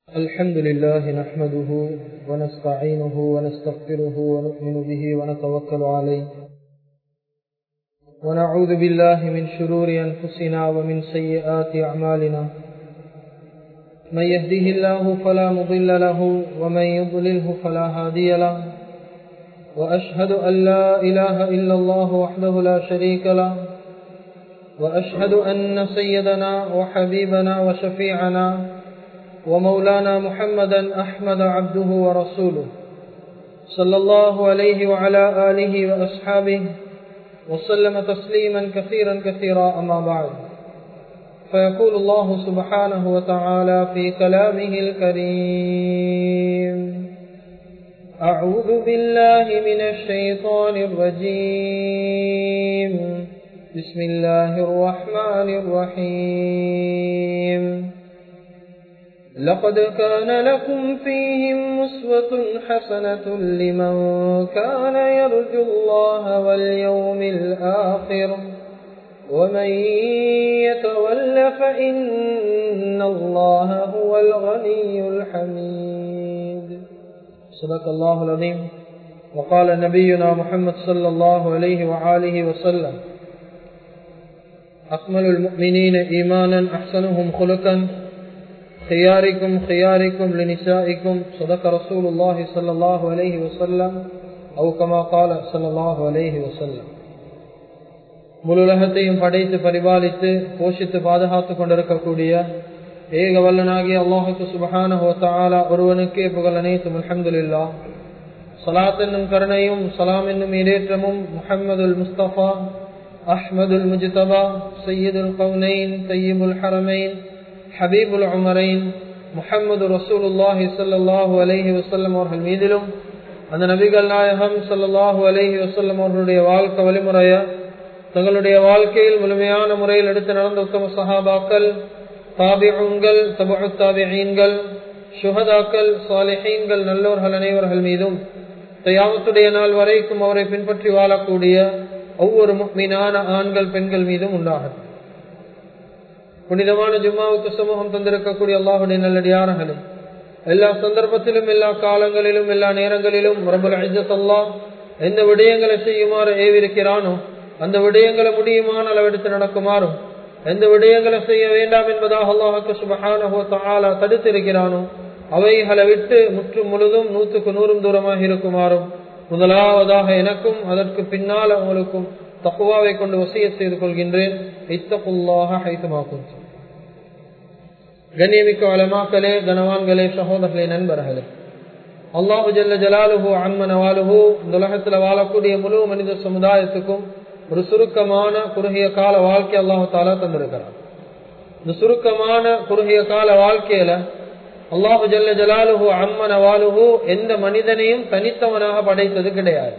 الحمد لله نحمده ونستعينه ونستغفره ونؤمن به ونتوكل عليه ونعوذ بالله من شرور أنفسنا ومن سيئات أعمالنا من يهده الله فلا مضل له ومن يضلله فلا هادي له وأشهد أن لا إله إلا الله وحده لا شريك له وأشهد أن سيدنا وحبيبنا وشفيعنا ومولانا محمدا أحمد عبده ورسوله صلى الله عليه وعلى آله وأصحابه وسلم تسليما كثيرا كثيرا أما بعد فيقول الله سبحانه وتعالى في كلامه الكريم أعوذ بالله من الشيطان الرجيم بسم الله الرحمن الرحيم لقد كان لكم فيهم مسوة حسنة لمن كان يرجو الله واليوم الآخر ومن يتول فإن الله هو الغني الحميد صدق الله العظيم وقال نبينا محمد صلى الله عليه وآله وسلم أكمل المؤمنين إيمانا أحسنهم خلقا خياركم خياركم لنسائكم صدق رسول الله صلى الله عليه وسلم أو كما قال صلى الله عليه وسلم முழுலகத்தையும் படைத்து பரிபாலித்து போஷித்து பாதுகாத்துக் கொண்டிருக்கக்கூடிய ஏக வல்லனாகிய அல்லாஹுக்கு சுபஹான ஹோத்தாலா ஒருவனுக்கே புகழ் அனைத்தும் அலமதுல்லா சலாத் என்னும் கருணையும் சலாம் என்னும் இடேற்றமும் முஹம்மதுல் முஸ்தபா அஹ்மதுல் முஜ்தபா சையீதுல் கவுனைன் தையீபுல் ஹரமைன் ஹபீபுல் உமரைன் முஹம்மது ரசூலுல்லாஹி சல்லாஹூ அலஹி வசல்லம் அவர்கள் மீதிலும் அந்த நபிகள் நாயகம் சல்லாஹூ அலஹி வசல்லம் அவர்களுடைய வாழ்க்கை வழிமுறைய தங்களுடைய வாழ்க்கையில் முழுமையான முறையில் எடுத்து நடந்த உத்தம சஹாபாக்கள் தாபிஉங்கள் தபு தாபிகள் சுகதாக்கள் சாலிஹீன்கள் நல்லோர்கள் அனைவர்கள் மீதும் தயாமத்துடைய நாள் வரைக்கும் அவரை பின்பற்றி வாழக்கூடிய ஒவ்வொரு மீனான ஆண்கள் பெண்கள் மீதும் உண்டாகட்டும் புனிதமான ஜும்மாவுக்கு சமூகம் தந்திருக்கக்கூடிய அல்லாஹுடைய நல்லடியார்களே எல்லா சந்தர்ப்பத்திலும் எல்லா காலங்களிலும் எல்லா நேரங்களிலும் ரபுல் ஐஜத் அல்லா எந்த விடயங்களை செய்யுமாறு ஏவிருக்கிறானோ அந்த விடயங்களை முடியுமான அளவெடுத்து நடக்குமாறும் எந்த விடயங்களை செய்ய வேண்டாம் என்பதாக அல்லாஹுக்கு சுபஹான தடுத்திருக்கிறானோ அவைகளை விட்டு முற்றும் முழுதும் நூற்றுக்கு நூறும் தூரமாக இருக்குமாறும் முதலாவதாக எனக்கும் அதற்கு பின்னால் உங்களுக்கும் தக்குவாவை கொண்டு வசிய செய்து கொள்கின்றேன் இத்தகுல்லாக ஹைத்துமாக்கும் கண்ணியமிக்க வளமாக்களே கனவான்களே சகோதரர்களே நண்பர்களே அல்லாஹு ஜல்ல ஜலாலுஹூ அன்மன் வாலுஹூ இந்த உலகத்தில் வாழக்கூடிய முழு மனித சமுதாயத்துக்கும் ஒரு சுருக்கமான குறுகிய கால வாழ்க்கை அல்லாஹு தாலா தந்திருக்கிறார் இந்த சுருக்கமான குறுகிய கால வாழ்க்கையில அல்லாஹு ஜல்ல ஜலாலுஹு அம்மன வாலுஹு எந்த மனிதனையும் தனித்தவனாக படைத்தது கிடையாது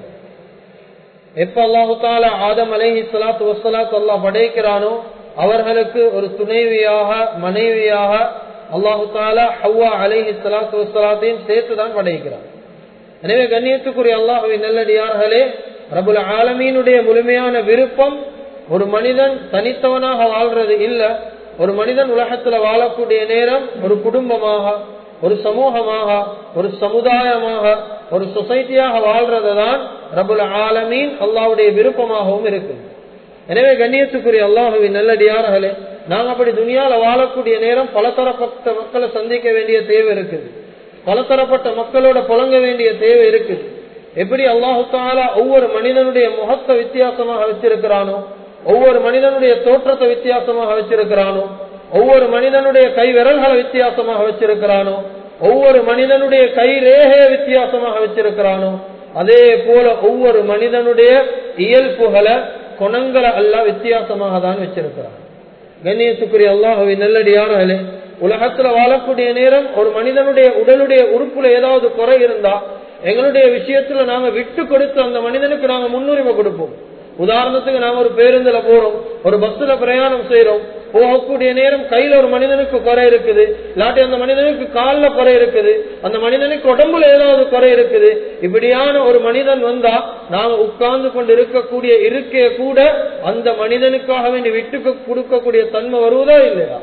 எப்ப அல்லாஹு தாலா ஆதம் அலைஹி சலாத்து வசலாத் அல்லாஹ் படைக்கிறானோ அவர்களுக்கு ஒரு துணைவியாக மனைவியாக அல்லாஹு தாலா ஹவ்வா அலைஹி சலாத்து வசலாத்தையும் சேர்த்துதான் படைக்கிறான் எனவே கண்ணியத்துக்குரிய அல்லாஹுவின் நல்லடியார்களே ரபுல் ஆலமீனுடைய முழுமையான விருப்பம் ஒரு மனிதன் தனித்தவனாக வாழ்றது இல்ல ஒரு மனிதன் உலகத்துல வாழக்கூடிய நேரம் ஒரு குடும்பமாக ஒரு சமூகமாக ஒரு சமுதாயமாக ஒரு சொசைட்டியாக வாழ்றது தான் ரபுல் ஆலமீன் அல்லாவுடைய விருப்பமாகவும் இருக்கு எனவே கண்ணியத்துக்குரிய அல்லாஹுவின் நல்லடியார்களே நாங்கள் அப்படி துணியால வாழக்கூடிய நேரம் பலதரப்பட்ட மக்களை சந்திக்க வேண்டிய தேவை இருக்குது பலதரப்பட்ட மக்களோட புழங்க வேண்டிய தேவை இருக்குது எப்படி அல்லாஹு தாலா ஒவ்வொரு மனிதனுடைய முகத்தை வித்தியாசமாக வச்சிருக்கிறானோ ஒவ்வொரு மனிதனுடைய தோற்றத்தை வித்தியாசமாக வச்சிருக்கிறானோ ஒவ்வொரு மனிதனுடைய கை விரல்களை வித்தியாசமாக வச்சிருக்கிறானோ ஒவ்வொரு மனிதனுடைய கை ரேகைய வித்தியாசமாக வச்சிருக்கிறானோ அதே போல ஒவ்வொரு மனிதனுடைய இயல்புகளை குணங்களை எல்லாம் வித்தியாசமாக தான் வச்சிருக்கிறான் கண்ணியத்துக்குரிய அல்லாஹுவின் நல்லடியார்களே உலகத்துல வாழக்கூடிய நேரம் ஒரு மனிதனுடைய உடலுடைய உறுப்புல ஏதாவது குறை இருந்தா எங்களுடைய விஷயத்துல நாங்க விட்டு கொடுத்து அந்த மனிதனுக்கு நாங்க முன்னுரிமை கொடுப்போம் உதாரணத்துக்கு நாங்க ஒரு பேருந்துல போறோம் ஒரு பஸ்ல பிரயாணம் செய்யறோம் போகக்கூடிய நேரம் கையில ஒரு மனிதனுக்கு குறை இருக்குது இல்லாட்டி அந்த மனிதனுக்கு காலில் குறை இருக்குது அந்த மனிதனுக்கு உடம்புல ஏதாவது குறை இருக்குது இப்படியான ஒரு மனிதன் வந்தா நாங்க உட்கார்ந்து கொண்டு இருக்கக்கூடிய இருக்கைய கூட அந்த மனிதனுக்காக வேண்டி விட்டு கொடுக்கக்கூடிய தன்மை வருவதா இல்லையா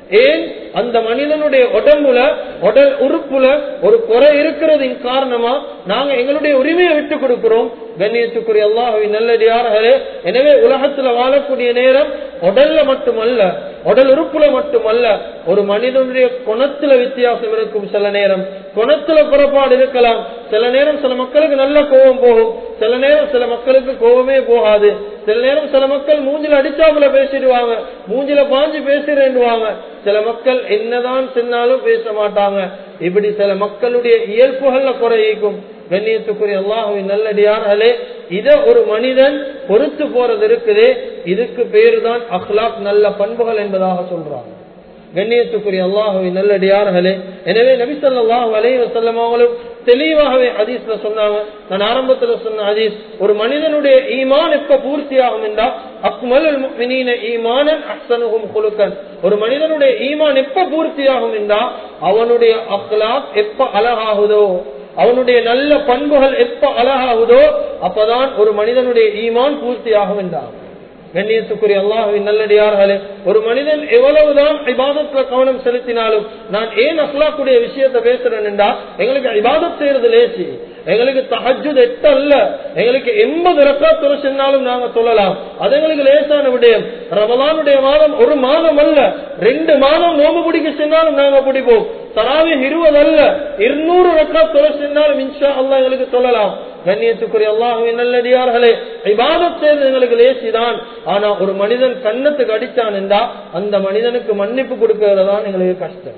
ஏன் அந்த மனிதனுடைய உடம்புல உடல் உறுப்புல ஒரு குறை இருக்கிறதின் காரணமா நாங்க எங்களுடைய உரிமையை விட்டு கொடுக்கிறோம் கண்ணியத்துக்குரிய அல்லாஹுவின் நல்லடியார்களே எனவே உலகத்துல வாழக்கூடிய நேரம் உடல்ல மட்டுமல்ல உடல் உறுப்புல மட்டுமல்ல ஒரு மனிதனுடைய குணத்துல வித்தியாசம் இருக்கும் சில நேரம் குணத்துல புறப்பாடு இருக்கலாம் சில நேரம் சில மக்களுக்கு நல்ல கோபம் போகும் சில நேரம் சில மக்களுக்கு கோபமே போகாது சில நேரம் சில மக்கள் மூஞ்சில அடிச்சாப்புல பேசிடுவாங்க மூஞ்சில பாஞ்சு பேசுறேன்னுவாங்க சில மக்கள் என்னதான் சொன்னாலும் பேச மாட்டாங்க இப்படி சில மக்களுடைய இயல்புகள்ல குறையிக்கும் கண்ணியத்துக்குரிய அல்லாஹுவின் நல்லடியார்களே இத ஒரு மனிதன் பொறுத்து போறது இருக்குது இதுக்கு பேரு தான் அஹ்லாக் நல்ல பண்புகள் என்பதாக சொல்றாங்க கண்ணியத்துக்குரிய அல்லாஹுவின் நல்லடியார்களே எனவே நபிசல்லாஹு அலைஹி வஸல்லம் அவங்களும் தெளிவாகவே ஹதீஸ்ல சொன்னாங்க நான் ஆரம்பத்துல சொன்ன ஹதீஸ் ஒரு மனிதனுடைய ஈமான் எப்ப பூர்த்தியாகும் என்றா அக்மல் முஃமினீன ஈமானன் அஹ்சனுஹும் குலுக்கன் ஒரு மனிதனுடைய ஈமான் எப்ப பூர்த்தியாகும் என்றா அவனுடைய அக்லாக் எப்ப அழகாகுதோ அவனுடைய நல்ல பண்புகள் எப்ப அழகாகுதோ அப்பதான் ஒரு மனிதனுடைய ஈமான் பூர்த்தியாகும் என்றார் கண்ணியத்துக்குரிய அல்லாஹுவின் நல்லடியார்களே ஒரு மனிதன் எவ்வளவுதான் இபாதத்துல கவனம் செலுத்தினாலும் நான் ஏன் அஸ்லாக்குடைய விஷயத்தை பேசுறேன் என்றா எங்களுக்கு இபாதத் செய்யறது லேசி எங்களுக்கு தஹஜுத் எட்டு அல்ல எங்களுக்கு எண்பது ரக்கா துறை சென்னாலும் நாங்க சொல்லலாம் அது எங்களுக்கு லேசான விடயம் ரமலானுடைய மாதம் ஒரு மாதம் அல்ல ரெண்டு மாதம் நோம்பு பிடிக்க சென்னாலும் நாங்க பிடிப்போம் தராவி இருபது அல்ல இருநூறு ரக்கா துறை சென்னாலும் இன்ஷா அல்லா எங்களுக்கு சொல்லலாம் கண்ணியத்துக்குரிய அல்லாஹுவின் நல்லடியார்களே இபாதத் செய்வது எங்களுக்கு லேசிதான் ஆனா ஒரு மனிதன் கன்னத்துக்கு அடிச்சான் என்றா அந்த மனிதனுக்கு மன்னிப்பு கொடுக்கிறது தான் எங்களுக்கு கஷ்டம்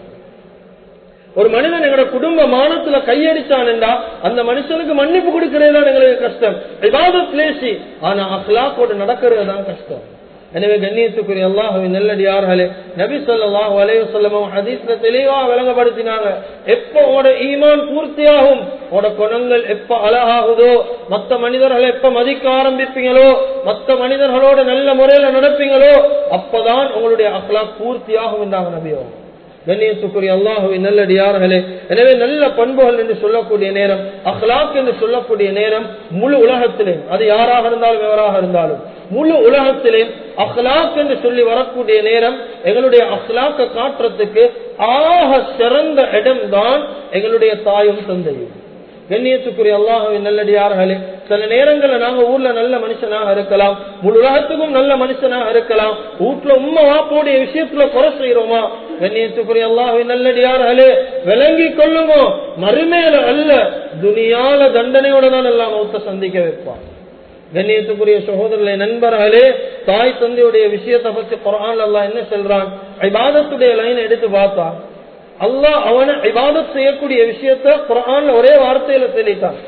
ஒரு மனிதன் எங்களோட குடும்ப மானத்துல கையடிச்சான் என்றா அந்த மனுஷனுக்கு மன்னிப்பு கொடுக்கிறது தான் எங்களுக்கு கஷ்டம் இபாதத் லேசி ஆனா அஹ்லாக்கோடு நடக்கிறது தான் கஷ்டம் எனவே கண்ணியத்துக்குரிய அல்லாஹுவின் நெல்லடியார்களே நபி சொல்லாஹு அலைய சொல்லமும் ஹதீஸ்ல தெளிவா விளங்கப்படுத்தினாங்க எப்ப உட ஈமான் பூர்த்தியாகும் உட குணங்கள் எப்ப அழகாகுதோ மத்த மனிதர்களை எப்ப மதிக்க ஆரம்பிப்பீங்களோ மத்த மனிதர்களோட நல்ல முறையில நடப்பீங்களோ அப்பதான் உங்களுடைய அக்லா பூர்த்தியாகும் என்றாங்க நபியோ கண்ணியத்துக்குரிய அல்லாஹுவின் நல்லடியார்களே எனவே நல்ல பண்புகள் என்று சொல்லக்கூடிய நேரம் அஹ்லாக் என்று சொல்லக்கூடிய நேரம் முழு உலகத்திலே அது யாராக இருந்தாலும் எவராக இருந்தாலும் முழு உலகத்திலே அஹ்லாக் என்று சொல்லி வரக்கூடிய நேரம் எங்களுடைய அஹ்லாக்க காட்டுறதுக்கு ஆக சிறந்த இடம்தான் எங்களுடைய தாயும் தந்தையும் கண்ணியத்துக்குரிய அல்லாஹுவின் நல்லடியார்களே சில நேரங்கள்ல நாங்க ஊர்ல நல்ல மனுஷனாக இருக்கலாம் முழு உலகத்துக்கும் நல்ல மனுஷனாக இருக்கலாம் வீட்டுல உண்மை வாப்போடைய விஷயத்துல குறை செய்யறோமா கண்ணியத்துக்குரிய அல்லாஹுவின் நல்லடியார்களே விளங்கி கொள்ளுங்க மறுமையில அல்ல துனியால தண்டனையோட தான் எல்லாம் மௌத்த சந்திக்க வைப்பான் கண்ணியத்துக்குரிய சகோதரர்களை நண்பர்களே தாய் தந்தையுடைய விஷயத்தை பற்றி குரான் அல்லா என்ன சொல்றான் ஐபாதத்துடைய லைன் எடுத்து பார்த்தா அல்லாஹ் அவனை இபாதத் செய்யக்கூடிய விஷயத்த குரான்ல ஒரே வார்த்தையில தெளித்தான்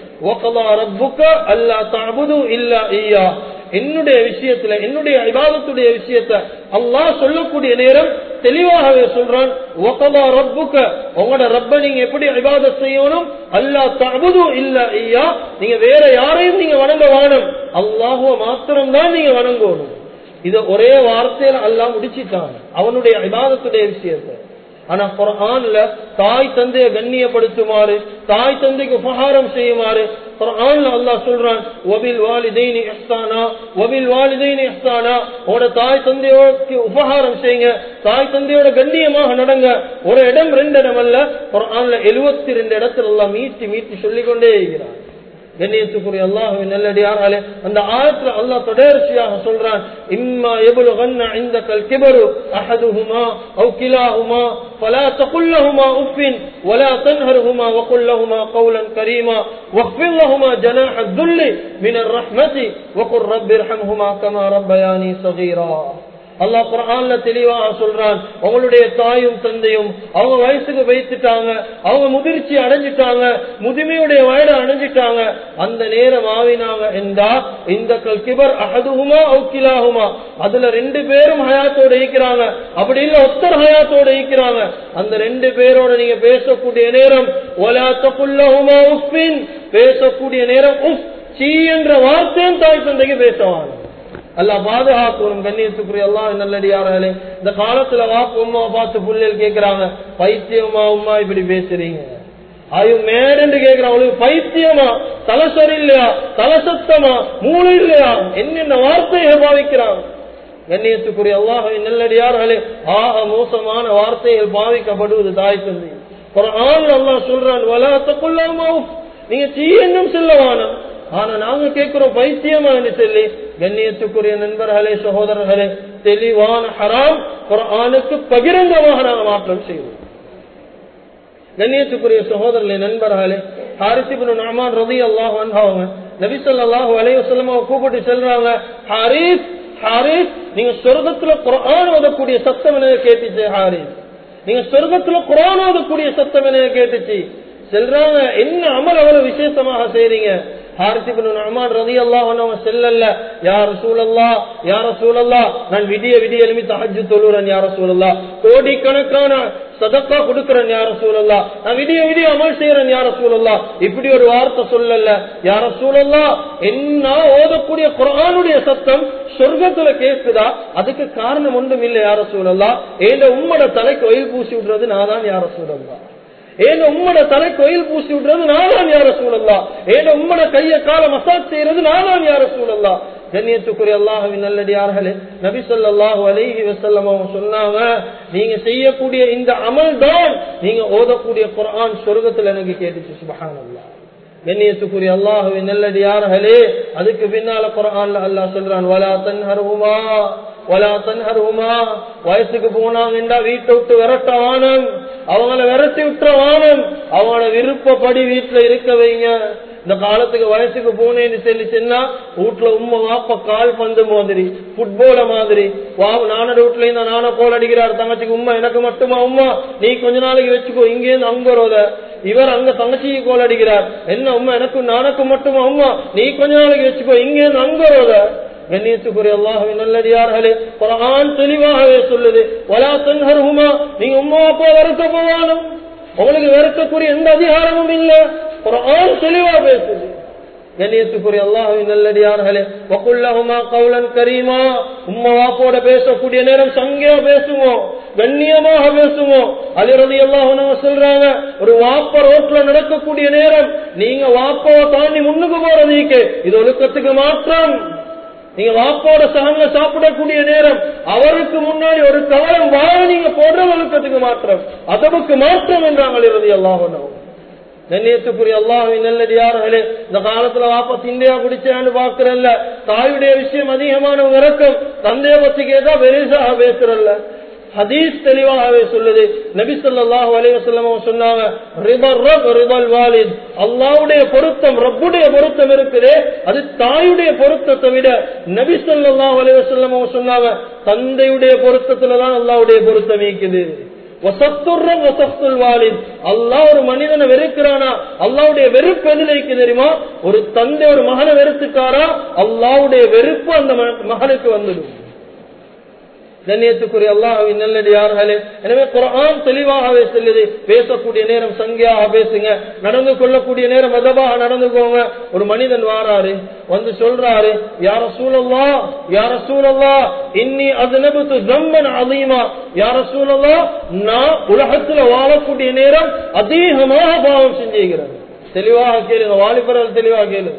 என்னுடைய விஷயத்துல என்னுடைய இபாதத்துடைய விஷயத்த அல்லாஹ் சொல்லக்கூடிய நேரம் தெளிவாகவே சொல்றான் உங்களோட ரப்ப நீங்க எப்படி இபாதத் செய்யணும் அல்லா தபுது இல்ல ஐயா நீங்க வேற யாரையும் நீங்க வணங்க வாணும் அல்லாஹுவ மாத்திரம் தான் நீங்க வணங்கணும் இத ஒரே வார்த்தையில அல்லாஹ் முடிச்சிட்டான் அவனுடைய இபாதத்துடைய விஷயத்தை ஆனா குரான்ல தாய் தந்தைய கண்ணியப்படுத்துமாறு தாய் தந்தைக்கு உபகாரம் செய்யுமாறு குரான்ல அல்லாஹ் சொல்றான் ஒபில் வாலிதைனி இஹ்சானா ஒபில் வாலிதைனி இஹ்சானா உங்களோட தாய் தந்தையோட உபகாரம் செய்யுங்க தாய் தந்தையோட கண்ணியமாக நடங்க ஒரு இடம் ரெண்டு இடம் அல்ல குரான்ல எழுபத்தி ரெண்டு இடத்துல எல்லாம் மீட்டி மீட்டி சொல்லிக் கொண்டே இருக்கிறான் கண்ணியத்துக்குரிய அல்லாஹுவின் நல்லடியாராலே அந்த ஆயத்துல அல்லாஹ் தொடர்ச்சியாக சொல்றான் இம்மா يبلغن عندك الكبر احدهما او كلاهما فلا تقل لهما اف ولا تنهرهما وقل لهما قولا كريما واخفض لهما جناح الذل من الرحمه وقل رب ارحمهما كما ربياني صغيرا அல்லாஹ் குரான்ல தெளிவாக சொல்றான் உங்களுடைய தாயும் தந்தையும் அவங்க வயசுக்கு வைத்துட்டாங்க அவங்க முதிர்ச்சி அடைஞ்சிட்டாங்க முதுமையுடைய வயதை அடைஞ்சிட்டாங்க அந்த நேரம் ஆவினாங்க என்றா இந்த கிபர் அகதுகுமா அவுக்கிலாகுமா அதுல ரெண்டு பேரும் ஹயாத்தோட இருக்கிறாங்க அப்படி இல்ல ஒத்தர் ஹயாத்தோட இருக்கிறாங்க அந்த ரெண்டு பேரோட நீங்க பேசக்கூடிய நேரம் ஒலாத்தகுல்லஹுமா உஃபின் பேசக்கூடிய நேரம் உஃப் சீ என்ற வார்த்தையும் தாய் தந்தைக்கு பேசுவாங்க அல்ல பாதுகாக்கணும் கண்ணியத்துக்குரிய எல்லாம் நல்லடியார்களே இந்த காலத்துல வாப்பு உமா பார்த்து புள்ளில் கேக்குறாங்க பைத்தியமா உமா இப்படி பேசுறீங்க அது மேடன்னு கேக்குறாங்க பைத்தியமா தலசரி இல்லையா தலசத்தமா மூளை இல்லையா என்னென்ன வார்த்தையை பாவிக்கிறாங்க கண்ணியத்துக்குரிய அல்லாஹின் நல்லடியார்களே ஆக மோசமான வார்த்தைகள் பாவிக்கப்படுவது தாய் தந்தை குரான் அல்லாஹ் சொல்றான் வலாத்தக்குள்ளாமா நீங்க தீயன்னும் செல்லவானம் ஆனா நாங்க கேட்கிறோம் பைத்தியமா என்று சொல்லி கண்ணியத்துக்குரிய நண்பர்களே சகோதரர்களே தெளிவான ஹராம் குரானுக்கு பகிரங்கமாக நாங்கள் மாற்றம் செய்வோம் கண்ணியத்துக்குரிய சகோதரர்களே நண்பர்களே ஹாரிசிபின் நமான் ரதி அல்லாஹ் அவங்க நபிசல்லாஹு அலைவசல்லமா கூப்பிட்டு செல்றாங்க ஹாரிஸ் ஹாரிஸ் நீங்க சொர்க்கத்துல குரான் ஓதக்கூடிய சத்தம் என்ன கேட்டுச்சு ஹாரிஸ் நீங்க சொர்க்கத்துல குரான் ஓதக்கூடிய சத்தம் என்ன கேட்டுச்சு செல்றாங்க என்ன அமல் அவ்வளவு விசேஷமாக செய்றீங்க நான் விடிய விடிய எழுமி தஹஜு தொழுறேன் யார சூழல்லா கோடிக்கணக்கான சதக்கா கொடுக்கிறேன் யார சூழல்லா நான் விடிய விடிய அமல் செய்யறேன் யார சூழல்லா இப்படி ஒரு வார்த்தை சொல்லல யார சூழல்லா என்ன ஓதக்கூடிய குரானுடைய சத்தம் சொர்க்கத்துல கேட்குதா அதுக்கு காரணம் ஒன்றும் இல்லை யார சூழல்லா ஏந்த உம்மோட தலைக்கு ஒயில் பூசி விடுறது நான் தான் யார சூழல்லா ஏன் உம்மட தலை கோயில் பூசி விடுறது நானான் யார சூழல்லா ஏன் உம்மட கைய கால மசாஜ் செய்யறது நானான் யார சூழல்லா கண்ணியத்துக்குரிய அல்லாஹுவின் நல்லடியார்களே நபி சொல்லாஹு அலைஹி வசல்லம் அவங்க சொன்னாங்க நீங்க செய்யக்கூடிய இந்த அமல் தான் நீங்க ஓதக்கூடிய குரான் சொர்க்கத்துல எனக்கு கேட்டுச்சு சுபஹான் அல்லா கண்ணியத்துக்குரிய அல்லாஹுவின் நல்லடியார்களே அதுக்கு பின்னால குரான்ல அல்லாஹ் சொல்றான் வலா தன்ஹருமா வலா தன்ஹருமா வயசுக்கு போனாங்கண்டா வீட்டை விட்டு விரட்ட வானம் அவங்கள விரட்டி விட்டுற வானம் அவங்களோட விருப்பப்படி வீட்டுல இருக்க வைங்க இந்த காலத்துக்கு வயசுக்கு போனேன்னு சொல்லி சொன்னா வீட்டுல உண்மை வாப்ப கால் பந்து மாதிரி புட்போல மாதிரி வா நானோட வீட்டுல இருந்தா நான கோல் அடிக்கிறார் தங்கச்சிக்கு உண்மை எனக்கு மட்டுமா உமா நீ கொஞ்ச நாளைக்கு வச்சுக்கோ இங்கே இருந்து அங்க வருவத இவர் அங்க தங்கச்சிக்கு கோல் அடிக்கிறார் என்ன உண்மை எனக்கு நானக்கு மட்டுமா உமா நீ கொஞ்ச நாளைக்கு வச்சுக்கோ இங்கே இருந்து அங்க வருவத கண்ணியத்துக்குரிய அல்லாஹுவின் நல்லடியார்களே குரான் தெளிவாகவே சொல்லுது வலா தன்ஹருமா நீங்க உமா அப்பா வரத்த போவாலும் உங்களுக்கு வெறுக்கக்கூடிய எந்த அதிகாரமும் இல்ல குரான் தெளிவா பேசுது கண்ணியத்துக்குரிய அல்லாஹுவின் நல்லடியார்களே வக்குல்லஹுமா கவுலன் கரீமா உம்மா வாப்போட பேசக்கூடிய நேரம் சங்கையா பேசுவோம் கண்ணியமாக பேசுவோம் அதிரதி அல்லாஹ் சொல்றாங்க ஒரு வாப்ப ரோட்ல நடக்கக்கூடிய நேரம் நீங்க வாப்பாவை தாண்டி முன்னுக்கு போறதுக்கு இது ஒழுக்கத்துக்கு மாற்றம் நீங்க வாப்போட சகன்ல சாப்பிடக்கூடிய நேரம் அவருக்கு முன்னாடி ஒரு கவலம் வாழ நீங்க போடுற ஒழுக்கத்துக்கு மாற்றம் அதவுக்கு மாற்றம் என்றாங்க இறுதி அல்லாஹ் கண்ணியத்துக்குரிய அல்லாஹின் நல்லடியார்களே இந்த காலத்துல வாப்பா திண்டையா குடிச்சான்னு பாக்குறல்ல தாயுடைய விஷயம் அதிகமான இறக்கம் தந்தைய பத்தி கேட்டா பெருசாக பேசுறல்ல ஹதீஸ் தெளிவாகவே சொல்லுது நபி சொல்லாஹு அலைவசல்லம் சொன்னாங்க அல்லாவுடைய பொருத்தம் ரப்புடைய பொருத்தம் இருக்குது அது தாயுடைய பொருத்தத்தை விட நபி சொல்லாஹு அலைவசல்லம் சொன்னாங்க தந்தையுடைய பொருத்தத்துலதான் அல்லாவுடைய பொருத்தம் இருக்குது அல்லா ஒரு மனிதனை வெறுக்கிறானா அல்லாவுடைய வெறுப்பு எதுல இருக்கு தெரியுமா ஒரு தந்தை ஒரு மகனை வெறுத்துக்காரா அல்லாவுடைய வெறுப்பு அந்த மகனுக்கு வந்துடும் கண்ணியத்துக்குரிய அல்லாஹின் நல்லடியார்களே எனவே குரான் தெளிவாகவே சொல்லுது பேசக்கூடிய நேரம் சங்கியாக பேசுங்க நடந்து கொள்ளக்கூடிய நேரம் மதபாக நடந்துக்கோங்க ஒரு மனிதன் வாராரு வந்து சொல்றாரு யார சூழல்லா யார சூழல்லா இன்னி அது நபுத்து ஜம்மன் அதிகமா யார சூழல்லா நான் உலகத்துல வாழக்கூடிய நேரம் அதிகமாக பாவம் செஞ்சுகிறேன் தெளிவாக கேளுங்க வாலிபர்கள் தெளிவாக கேளுங்க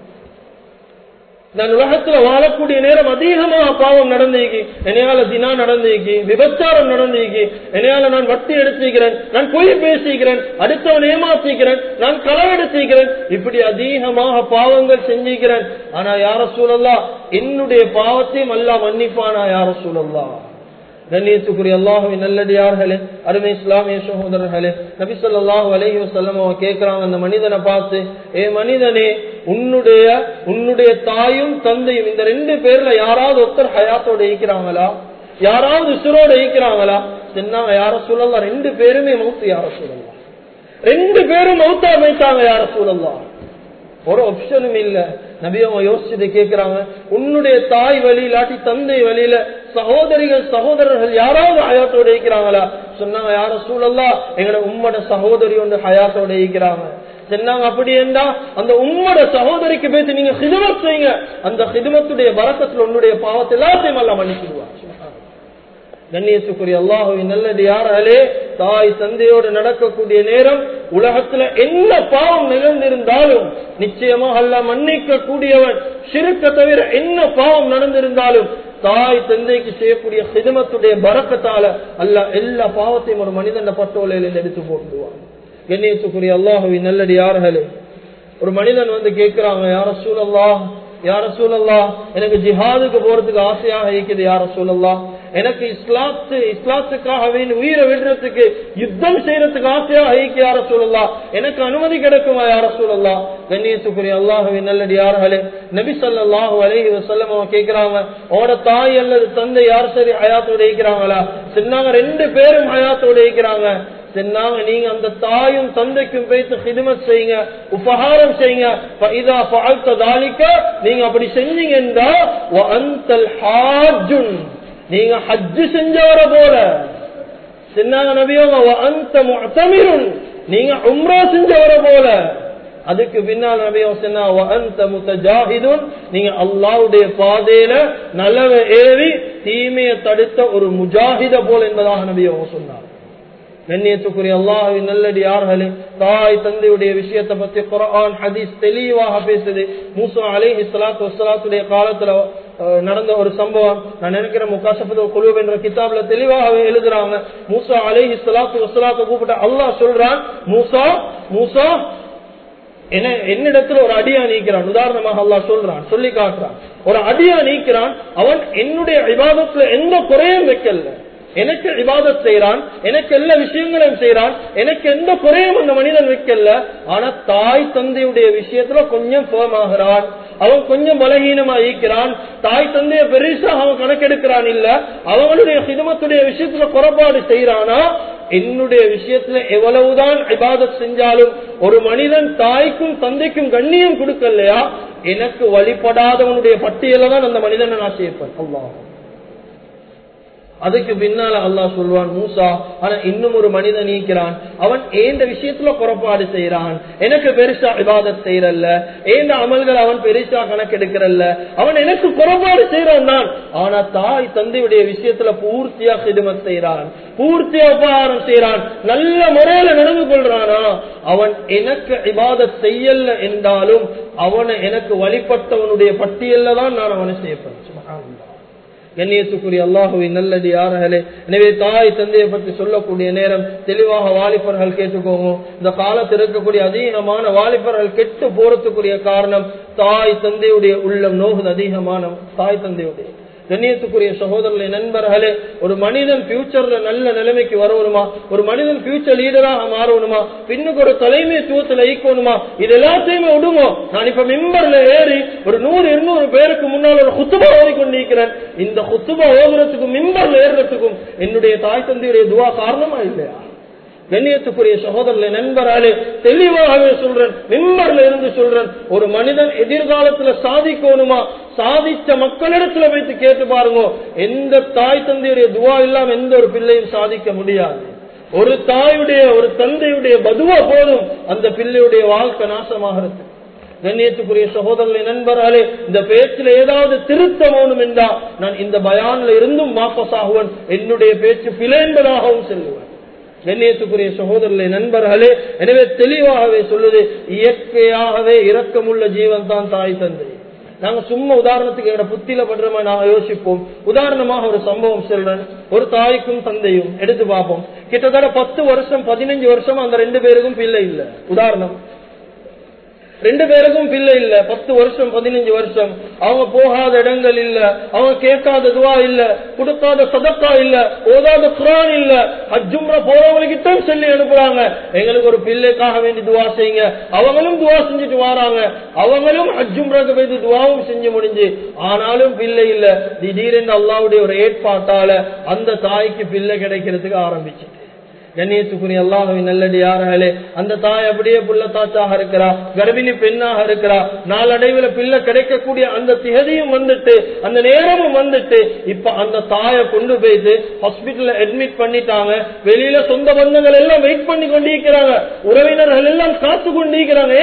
நான் உலகத்துல வாழக்கூடிய நேரம் அதிகமாக பாவம் நடந்தீங்க என்னையால தினா நடந்தீங்க விபச்சாரம் நடந்தீங்க என்னையால நான் வட்டி எடுத்துக்கிறேன் நான் பொய் பேசிக்கிறேன் அடுத்தவன் ஏமாத்திக்கிறேன் நான் களவெடுத்திக்கிறேன் இப்படி அதிகமாக பாவங்கள் செஞ்சிக்கிறேன் ஆனா யார சூழல்லா என்னுடைய பாவத்தையும் அல்லா மன்னிப்பானா யார சூழல்லா கண்ணியத்துக்குரிய அல்லாஹுவின் நல்லடியார்களே அருமை இஸ்லாமிய சகோதரர்களே நபி சொல்லாஹு அலஹி வசல்லம் அவன் கேட்கிறாங்க அந்த மனிதனை பார்த்து ஏ மனிதனே உன்னுடைய உன்னுடைய தாயும் தந்தையும் இந்த ரெண்டு பேர்ல யாராவது ஒருத்தர் ஹயாத்தோட ஈக்கிறாங்களா யாராவது உசுரோட ஈக்கிறாங்களா சொன்னாங்க யார சூழல்லாம் ரெண்டு பேருமே மௌத்து யார சூழல்லாம் ரெண்டு பேரும் மௌத்தா அமைத்தாங்க யார சூழல்லாம் ஒரு ஆப்ஷனும் இல்ல நபி அவங்க யோசிச்சுட்டு கேட்கிறாங்க உன்னுடைய தாய் வழி இல்லாட்டி தந்தை வழியில சகோதரிகள் சகோதரர்கள் யாராவது ஹயாத்தோட இருக்கிறாங்களா சொன்னாங்க யார சூழல்லா எங்களோட உம்மோட சகோதரி ஒன்று ஹயாத்தோட இருக்கிறாங்க சொன்னாங்க அப்படி என்றா அந்த உம்மோட சகோதரிக்கு பேசி நீங்க ஹிதமத் செய்யுங்க அந்த ஹிதமத்துடைய வரக்கத்துல உன்னுடைய பாவத்தை எல்லாத்தையும் எல்லாம் மன்னிச்சிடுவா கண்ணியத்துக்குரிய அல்லாஹுவின் நல்லது யாராலே தாய் தந்தையோடு நடக்கக்கூடிய நேரம் உலகத்துல என்ன பாவம் நிகழ்ந்திருந்தாலும் நிச்சயமாக அல்ல மன்னிக்க கூடியவன் சிறுக்க தவிர என்ன பாவம் நடந்திருந்தாலும் தாய் தந்தைக்கு செய்யக்கூடிய சிதமத்துடைய பறக்கத்தால அல்ல எல்லா பாவத்தையும் ஒரு மனிதன் பட்டோலையில எடுத்து போட்டுடுவான் கண்ணியத்துக்குரிய அல்லாஹுவின் நல்லடி யார்களே ஒரு மனிதன் வந்து கேட்கிறாங்க யார சூழல்லா யார சூழல்லா எனக்கு ஜிஹாதுக்கு போறதுக்கு ஆசையாக இருக்குது யார சூழல்லா எனக்கு இஸ்லாத்து இஸ்லாத்துக்காக வேண்டி உயிரை விடுறதுக்கு யுத்தம் செய்யறதுக்கு ஆசையாக ஐக்கு யார சூழல்லா எனக்கு அனுமதி கிடைக்குமா யார சூழல்லா கண்ணியத்துக்குரிய அல்லாஹுவின் நல்லடி யார்களே நபி சல்லாஹு அலஹி வசல்லம் அவன் கேட்கிறாங்க ஓட தாய் அல்லது தந்தை யார் சரி ஹயாத்தோட இருக்கிறாங்களா சொன்னாங்க ரெண்டு பேரும் ஹயாத்தோட இருக்கிறாங்க சொன்னாங்க நீங்க அந்த தாயும் தந்தைக்கும் போயிட்டு ஹிதுமத் செய்யுங்க உபகாரம் செய்யுங்க இதா பாழ்த்த தாலிக்க நீங்க அப்படி செஞ்சீங்கன்னா நீங்க ஹஜ்ஜு செஞ்சவர போல சொன்னாங்க நபியோங்க அந்த முத்தமிருன் நீங்க உம்ரா செஞ்சவர போல அதுக்கு பின்னால் நபியம் சொன்னா நீங்க அல்லாவுடைய பாதையில நலவை ஏறி தீமையை தடுத்த ஒரு முஜாஹித போல் என்பதாக நபியம் சொன்னார் கண்ணியத்துக்குரிய அல்லாஹின் நல்லடி யார்களே தாய் தந்தையுடைய விஷயத்தை பத்தி குரான் ஹதீஸ் தெளிவாக பேசுது மூசா அலி இஸ்லாத்து வசலாத்துடைய காலத்துல நடந்த ஒரு சம்பவம் நான் நினைக்கிறேன் முகாசபத்து குழு என்ற கிதாப்ல தெளிவாக எழுதுறாங்க மூசா அலி இஸ்லாத்து வசலாத்தை கூப்பிட்ட அல்லாஹ் சொல்றான் மூசா மூசா என்ன என்னிடத்துல ஒரு அடியா நீக்கிறான் உதாரணமாக அல்லாஹ் சொல்றான் சொல்லி காட்டுறான் ஒரு அடியா நீக்கிறான் அவன் என்னுடைய விவாதத்துல எந்த குறையும் வைக்கல எனக்கு விவாதத் செய்யறான் எனக்கு எல்லா விஷயங்களையும் செய்யறான் எனக்கு எந்த குறையும் அந்த மனிதன் வைக்கல ஆனா தாய் தந்தையுடைய விஷயத்துல கொஞ்சம் ஃபேமாகிறான் அவன் கொஞ்சம் பலகீனமா ஈக்கிறான் தாய் தந்தைய பெருசா அவன் கணக்கெடுக்கிறான் இல்ல அவங்களுடைய சிதமத்துடைய விஷயத்துல குறைபாடு செய்யறானா என்னுடைய விஷயத்துல எவ்வளவுதான் இபாதத் செஞ்சாலும் ஒரு மனிதன் தாய்க்கும் தந்தைக்கும் கண்ணியம் கொடுக்கலையா எனக்கு வழிபடாதவனுடைய பட்டியல தான் அந்த மனிதனை நான் சேர்ப்பேன் அல்லாஹ் அதுக்கு பின்னால அல்லாஹ் சொல்வான் மூசா ஆனா இன்னும் ஒரு மனிதன் நீக்கிறான் அவன் ஏந்த விஷயத்துல குறப்பாடு செய்யறான் எனக்கு பெருசா விவாதம் செய்யறல்ல ஏந்த அமல்கள் அவன் பெருசா கணக்கெடுக்கிறல்ல அவன் எனக்கு குறப்பாடு செய்யறான் தான் ஆனா தாய் தந்தையுடைய விஷயத்துல பூர்த்தியா சிதுமத் செய்யறான் பூர்த்தியா உபகாரம் செய்யறான் நல்ல முறையில நடந்து கொள்றானா அவன் எனக்கு விவாதம் செய்யல என்றாலும் அவனை எனக்கு வழிபட்டவனுடைய பட்டியல்ல தான் நான் அவனை செய்யப்பேன் கண்ணியத்துக்குரிய அல்லாஹுவின் நல்லது யார்களே எனவே தாய் தந்தையை பற்றி சொல்லக்கூடிய நேரம் தெளிவாக வாலிபர்கள் கேட்டுக்கோங்க இந்த காலத்தில் இருக்கக்கூடிய அதிகமான வாலிபர்கள் கெட்டு போறதுக்குரிய காரணம் தாய் தந்தையுடைய உள்ளம் நோகுது அதிகமான தாய் தந்தையுடைய கண்ணியத்துக்குரிய சகோதரர்களை நண்பர்களே ஒரு மனிதன் பியூச்சர்ல நல்ல நிலைமைக்கு வரணுமா ஒரு மனிதன் பியூச்சர் லீடராக மாறணுமா பின்னுக்கு ஒரு தலைமைத்துவத்தில் ஈக்கணுமா இது எல்லாத்தையுமே விடுமோ நான் இப்ப மெம்பர்ல ஏறி ஒரு நூறு இருநூறு பேருக்கு முன்னால் ஒரு குத்துபா ஓடிக்கொண்டிருக்கிறேன் இந்த குத்துபா ஓதுறதுக்கும் மெம்பர்ல ஏறுறதுக்கும் என்னுடைய தாய் தந்தையுடைய துவா காரணமா இல்லையா கண்ணியத்துக்குரிய சகோதரர்களை நண்பராலே தெளிவாகவே சொல்றேன் மிம்பர்ல இருந்து சொல்றேன் ஒரு மனிதன் எதிர்காலத்துல சாதிக்கணுமா சாதிச்ச மக்களிடத்துல வைத்து கேட்டு பாருங்க எந்த தாய் தந்தையுடைய துவா இல்லாம எந்த ஒரு பிள்ளையும் சாதிக்க முடியாது ஒரு தாயுடைய ஒரு தந்தையுடைய பதுவா போதும் அந்த பிள்ளையுடைய வாழ்க்கை நாசமாகிறது கண்ணியத்துக்குரிய சகோதரர்களை நண்பராலே இந்த பேச்சில் ஏதாவது திருத்தம் வேணும் என்றா நான் இந்த பயான்ல இருந்தும் வாபஸ் ஆகுவன் என்னுடைய பேச்சு பிழை என்பதாகவும் செல்லுவேன் கண்ணியத்துக்குரிய சகோதரர்களே நண்பர்களே எனவே தெளிவாகவே சொல்லுது இயற்கையாகவே இரக்கமுள்ள ஜீவன் தான் தாய் தந்தை நாங்க சும்மா உதாரணத்துக்கு எங்க புத்தியில படுறோமா நாங்க யோசிப்போம் உதாரணமாக ஒரு சம்பவம் சொல்றேன் ஒரு தாய்க்கும் தந்தையும் எடுத்து பார்ப்போம் கிட்டத்தட்ட பத்து வருஷம் பதினஞ்சு வருஷம் அந்த ரெண்டு பேருக்கும் பிள்ளை இல்ல உதாரணம் ரெண்டு பேருக்கும் பிள்ளை இல்ல பத்து வருஷம் பதினஞ்சு வருஷம் அவங்க போகாத இடங்கள் இல்ல அவங்க கேட்காத துவா இல்ல கொடுக்காத சதக்கா இல்ல ஓதாத குரான் இல்ல ஹஜ்ஜும்ரா போறவங்களுக்கு சொல்லி அனுப்புறாங்க எங்களுக்கு ஒரு பிள்ளைக்காக வேண்டி துவா செய்யுங்க அவங்களும் துவா செஞ்சுட்டு வராங்க அவங்களும் ஹஜ்ஜும்ராக்கு போய் துவாவும் செஞ்சு முடிஞ்சு ஆனாலும் பிள்ளை இல்ல திடீரென்று அல்லாவுடைய ஒரு ஏற்பாட்டால அந்த தாய்க்கு பிள்ளை கிடைக்கிறதுக்கு ஆரம்பிச்சு கண்ணியத்துக்குரிய அல்லாஹுவின் நல்லடி யார்களே அந்த தாய் அப்படியே புள்ள தாச்சாக இருக்கிறா கர்ப்பிணி பெண்ணாக இருக்கிறா நாளடைவில் பிள்ளை கிடைக்கக்கூடிய அந்த திகதியும் வந்துட்டு அந்த நேரமும் வந்துட்டு இப்ப அந்த தாயை கொண்டு போயிட்டு ஹாஸ்பிட்டல்ல அட்மிட் பண்ணிட்டாங்க வெளியில சொந்த பந்தங்கள் எல்லாம் வெயிட் பண்ணி கொண்டிருக்கிறாங்க உறவினர்கள் எல்லாம் காத்து கொண்டிருக்கிறாங்க ஏன்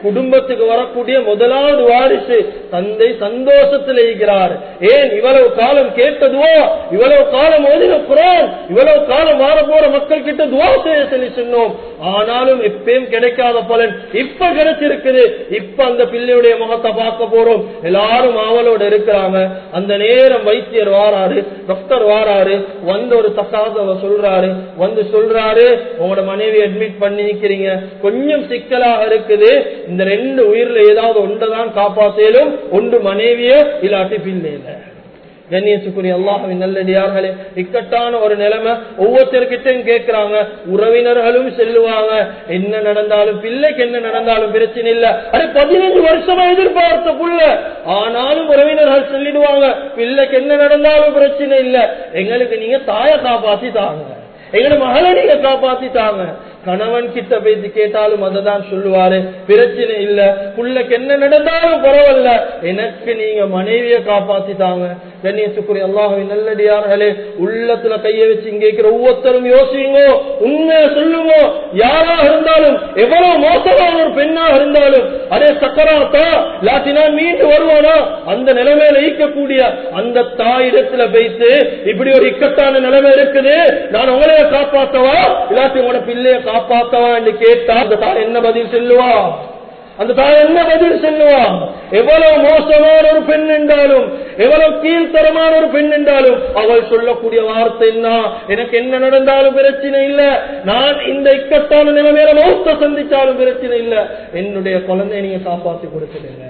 குடும்பத்துக்கு வரக்கூடிய முதலாவது வாரிசு தந்தை சந்தோஷத்தில் இருக்கிறார் ஏன் இவ்வளவு காலம் கேட்டதுவோ இவ்வளவு காலம் ஓதின குரான் இவ்வளவு காலம் வார போற மக்கள் கிட்ட துவா செய்ய சொல்லி சொன்னோம் ஆனாலும் எப்பயும் கிடைக்காத பலன் இப்ப கிடைச்சிருக்குது இப்ப அந்த பிள்ளையுடைய முகத்தை பார்க்க போறோம் எல்லாரும் ஆவலோட இருக்கிறாங்க அந்த நேரம் வைத்தியர் வாராரு டாக்டர் வாராரு வந்து ஒரு தக்காதவ சொல்றாரு வந்து சொல்றாரு உங்களோட மனைவி அட்மிட் பண்ணி நிக்கிறீங்க கொஞ்சம் சிக்கலாக இருக்குது இந்த ரெண்டு உயிர்ல ஏதாவது ஒன்றுதான் காப்பாத்தேலும் ஒன்று மனைவிய இல்லாட்டி பிள்ளையில கண்ணியத்துக்குரிய அல்லாஹின் நல்லடியார்களே இக்கட்டான ஒரு நிலைமை ஒவ்வொருத்தர்கிட்டையும் கேட்கிறாங்க உறவினர்களும் செல்லுவாங்க என்ன நடந்தாலும் பிள்ளைக்கு என்ன நடந்தாலும் பிரச்சனை இல்ல அது பதினஞ்சு வருஷமா எதிர்பார்த்த புள்ள ஆனாலும் உறவினர்கள் சொல்லிடுவாங்க பிள்ளைக்கு என்ன நடந்தாலும் பிரச்சனை இல்ல எங்களுக்கு நீங்க தாய காப்பாத்தி தாங்க எங்களை மகளை நீங்க காப்பாத்திட்டாங்க கணவன் கிட்ட பேசி கேட்டாலும் அததான் சொல்லுவாரு பிரச்சனை இல்ல புள்ளைக்கு என்ன நடந்தாலும் பரவாயில்ல எனக்கு நீங்க மனைவிய காப்பாத்திட்டாங்க கண்ணியத்துக்குரிய அல்லாஹின் நல்லடியார்களே உள்ளத்துல கைய வச்சு இங்க இருக்கிற ஒவ்வொருத்தரும் யோசிங்க உண்மையை சொல்லுங்க யாராக இருந்தாலும் எவ்வளவு மோசமான ஒரு பெண்ணாக இருந்தாலும் அதே சக்கராத்தா இல்லாட்டி நான் மீண்டு வருவானா அந்த நிலைமையில ஈக்கக்கூடிய அந்த தாயிடத்துல வைத்து இப்படி ஒரு இக்கட்டான நிலைமை இருக்குது நான் உங்களைய காப்பாத்தவா இல்லாட்டி உங்களோட பிள்ளைய காப்பாத்தவா என்று கேட்டா அந்த தாய் என்ன பதில் சொல்லுவா அந்த தாய் என்ன பதில் சொல்லுவா எவ்வளவு மோசமான ஒரு பெண் என்றாலும் எவ்வளவு கீழ்த்தரமான ஒரு பெண் என்றாலும் அவள் சொல்லக்கூடிய வார்த்தை என்ன எனக்கு என்ன நடந்தாலும் பிரச்சனை இல்ல நான் இந்த இக்கட்டான நிலைமையில மௌத்த சந்திச்சாலும் பிரச்சனை இல்ல என்னுடைய குழந்தைய நீங்க காப்பாத்தி கொடுத்துடுங்க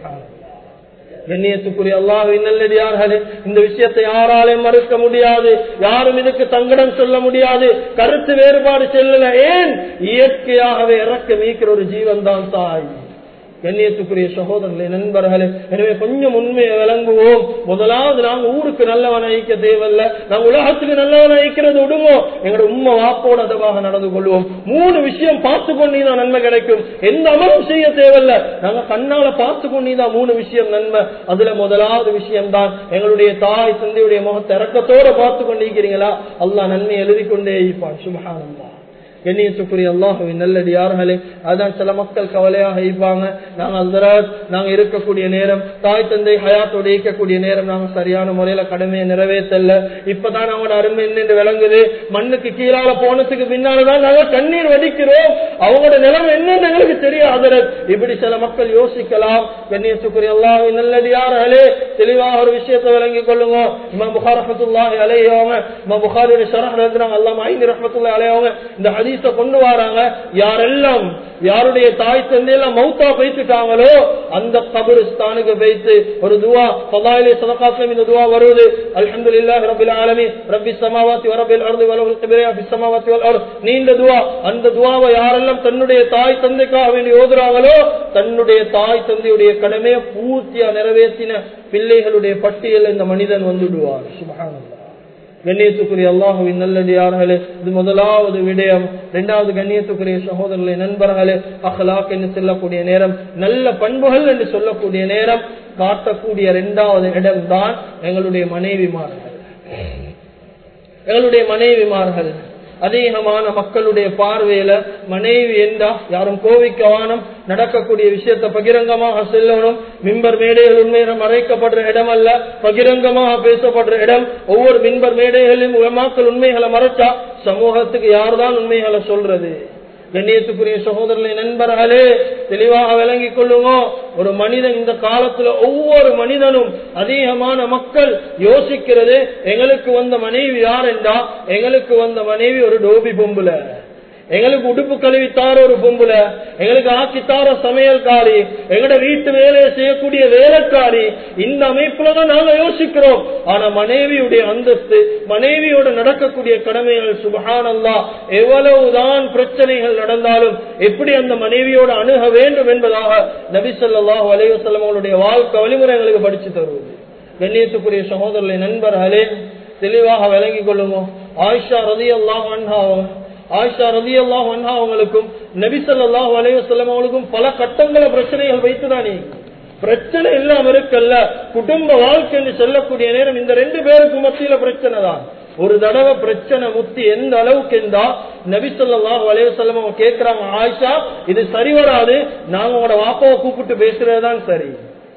கண்ணியத்துக்குரிய அல்லாஹின் நல்லடியார்களே இந்த விஷயத்தை யாராலையும் மறுக்க முடியாது யாரும் இதுக்கு தங்கடம் சொல்ல முடியாது கருத்து வேறுபாடு செல்லல ஏன் இயற்கையாகவே இறக்க மீக்கிற ஒரு ஜீவன் தான் தாய் கண்ணியத்துக்குரிய சகோதரர்களே நண்பர்களே எனவே கொஞ்சம் உண்மையை விளங்குவோம் முதலாவது நாங்க ஊருக்கு நல்லவன் ஐக்க தேவையில்ல நாங்க உலகத்துக்கு நல்லவன் ஐக்கிறது விடுவோம் எங்களோட உண்மை வாப்போட அதவாக நடந்து கொள்வோம் மூணு விஷயம் பார்த்து கொண்டீதான் நன்மை கிடைக்கும் எந்த அமலும் செய்ய தேவையில்ல நாங்க கண்ணால பார்த்து கொண்டீதான் மூணு விஷயம் நன்மை அதுல முதலாவது விஷயம் தான் எங்களுடைய தாய் தந்தையுடைய முகத்தை இறக்கத்தோட பார்த்து கொண்டிருக்கிறீங்களா அல்லாஹ் நன்மை எழுதி கொண்டே இருப்பான் சுபகானந்தா கண்ணியத்துக்குரிய அல்லாஹுவின் நல்லடியார்களே அதான் சில மக்கள் கவலையாக இருப்பாங்க நாங்க அந்த நாங்க இருக்கக்கூடிய நேரம் தாய் தந்தை ஹயாத்தோடு இருக்கக்கூடிய நேரம் நாங்க சரியான முறையில கடமையை நிறைவேற்றல இப்பதான் அவங்களோட அருமை என்னென்று விளங்குது மண்ணுக்கு கீழால போனதுக்கு பின்னால்தான் நாங்க கண்ணீர் வடிக்கிறோம் அவங்களோட நிலைமை என்னன்னு எங்களுக்கு தெரியாது இப்படி சில மக்கள் யோசிக்கலாம் கண்ணியத்துக்குரிய அல்லாஹுவின் நல்லடியார்களே தெளிவாக ஒரு விஷயத்தை விளங்கிக் கொள்ளுங்க இமா புகார் ரஹத்துல்லாஹி அலையவங்க இமா புகாரியுடைய ஷரஹ் எழுதுறாங்க அல்லாம ஐந்து ரஹமத்துல்லாஹி அலையவங்க இந்த ஹதீஸ கொண்டு வராங்க யாரெல்லாம் யாருடைய தாய் தந்தையெல்லாம் மௌத்தா பேசிட்டாங்களோ அந்த கபருஸ்தானுக்கு வைத்து ஒரு துவா பதாயிலே சதகாசம் இந்த துவா வருவது அல்ஹம்துலில்லாஹி ரப்பில் ஆலமீன் ரப்பி சமாவாத்தி வரப்பில் அர்து வலவுல் கிபிரியா ஃபி சமாவாத்தி வல் அர்த் நீண்ட துவா அந்த துவாவை யாரெல்லாம் தன்னுடைய தாய் தந்தைக்காக வேண்டி ஓதுறாங்களோ தன்னுடைய தாய் தந்தையுடைய கடமையை பூர்த்தியா நிறைவேற்றின பிள்ளைகளுடைய பட்டியல் இந்த மனிதன் வந்துடுவார் சுபஹானல்லாஹ் கண்ணியத்துக்குரிய அல்லாஹுவின் நல்லடியார்களே இது முதலாவது விடயம் இரண்டாவது கண்ணியத்துக்குரிய சகோதரர்களே நண்பர்களே அஹ்லாக் என்று சொல்லக்கூடிய நேரம் நல்ல பண்புகள் என்று சொல்லக்கூடிய நேரம் காட்டக்கூடிய இரண்டாவது இடம் தான் எங்களுடைய மனைவிமார்கள் எங்களுடைய மனைவிமார்கள் அதிகமான மக்களுடைய பார்வையில மனைவி என்றா யாரும் கோவிக்கவானம் நடக்கக்கூடிய விஷயத்தை பகிரங்கமாக செல்லணும் மின்பர் மேடைகள் உண்மையில மறைக்கப்படுற இடம் அல்ல பகிரங்கமாக பேசப்படுற இடம் ஒவ்வொரு மின்பர் மேடைகளிலும் உலமாக்கள் உண்மைகளை மறைச்சா சமூகத்துக்கு யார்தான் உண்மைகளை சொல்றது கண்ணியத்துக்குரிய சகோதரர்களை நண்பர்களே தெளிவாக விளங்கிக் கொள்ளுங்க ஒரு மனிதன் இந்த காலத்துல ஒவ்வொரு மனிதனும் அதிகமான மக்கள் யோசிக்கிறது எங்களுக்கு வந்த மனைவி யார் என்றா எங்களுக்கு வந்த மனைவி ஒரு டோபி பொம்புல எங்களுக்கு உடுப்பு கழுவித்தார ஒரு பொம்புல எங்களுக்கு ஆக்கித்தார சமையல்காரி எங்களோட வீட்டு வேலையை செய்யக்கூடிய வேலைக்காரி இந்த அமைப்புலதான் நாங்க யோசிக்கிறோம் ஆனா மனைவியுடைய அந்தஸ்து மனைவியோட நடக்கக்கூடிய கடமைகள் சுபகானல்லா எவ்வளவுதான் பிரச்சனைகள் நடந்தாலும் எப்படி அந்த மனைவியோட அணுக வேண்டும் என்பதாக நபிசல்லாஹு அலைவசல்லம் அவளுடைய வாழ்க்கை வழிமுறை எங்களுக்கு படிச்சு தருவது கண்ணியத்துக்குரிய சகோதரர்களை நண்பர்களே தெளிவாக விளங்கிக் கொள்ளுங்க ஆயிஷா ரதி அல்லாஹ் அன்ஹாவும் ஆயிஷா ரதி அல்லாஹ் அன்ஹா அவங்களுக்கும் நபி ஸல்லல்லாஹு அலைஹி வஸல்லம் அவங்களுக்கும் பல கட்டங்கள பிரச்சனைகள் வைத்துதானே பிரச்சனை இல்லாம இருக்கல்ல குடும்ப வாழ்க்கை என்று சொல்லக்கூடிய நேரம் இந்த ரெண்டு பேருக்கு மத்தியில பிரச்சனை தான் ஒரு தடவை பிரச்சனை முத்தி எந்த அளவுக்கு இருந்தா நபி சொல்லாஹ் வலைவசல்லம் அவங்க கேட்கிறாங்க ஆயிஷா இது சரி வராது நாங்க உங்களோட வாப்பாவை கூப்பிட்டு பேசுறதுதான் சரி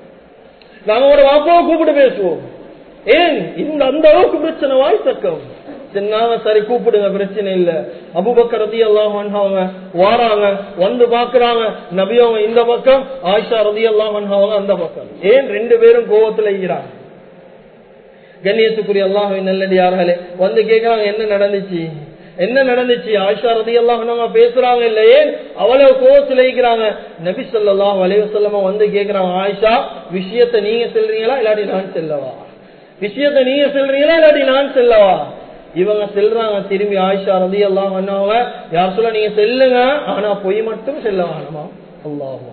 நாங்க உங்களோட வாப்பாவை கூப்பிட்டு பேசுவோம் ஏன் இந்த அந்த அளவுக்கு பிரச்சனை வாய்த்தக்கம் சின்னாங்க சரி கூப்பிடுங்க பிரச்சனை இல்ல அபுபக்கர் ரதி எல்லாம் அவங்க வாராங்க வந்து பாக்குறாங்க நபி அவங்க இந்த பக்கம் ஆயிஷா ரதி எல்லாம் அவங்க அந்த பக்கம் ஏன் ரெண்டு பேரும் கோவத்துல இருக்கிறாங்க கண்ணியத்துக்குரிய அல்லாஹின் நல்லடியார்களே வந்து கேக்குறாங்க என்ன நடந்துச்சு என்ன நடந்துச்சு ஆயிஷா ரதி எல்லாம் பேசுறாங்க இல்ல ஏன் அவ்வளவு கோவத்துல இருக்கிறாங்க நபி சொல்லாஹ் வலைவசல்லமா வந்து கேக்குறாங்க ஆயிஷா விஷயத்த நீங்க செல்றீங்களா இல்லாட்டி நான் செல்லவா விஷயத்த நீங்க செல்றீங்களா இல்லாட்டி நான் செல்லவா இவங்க செல்றாங்க திரும்பி ஆயிஷா ரதி எல்லாம் பண்ணவங்க யார் சொல்ல நீங்க செல்லுங்க ஆனா பொய் மட்டும் செல்ல வேணுமா அல்லாஹும்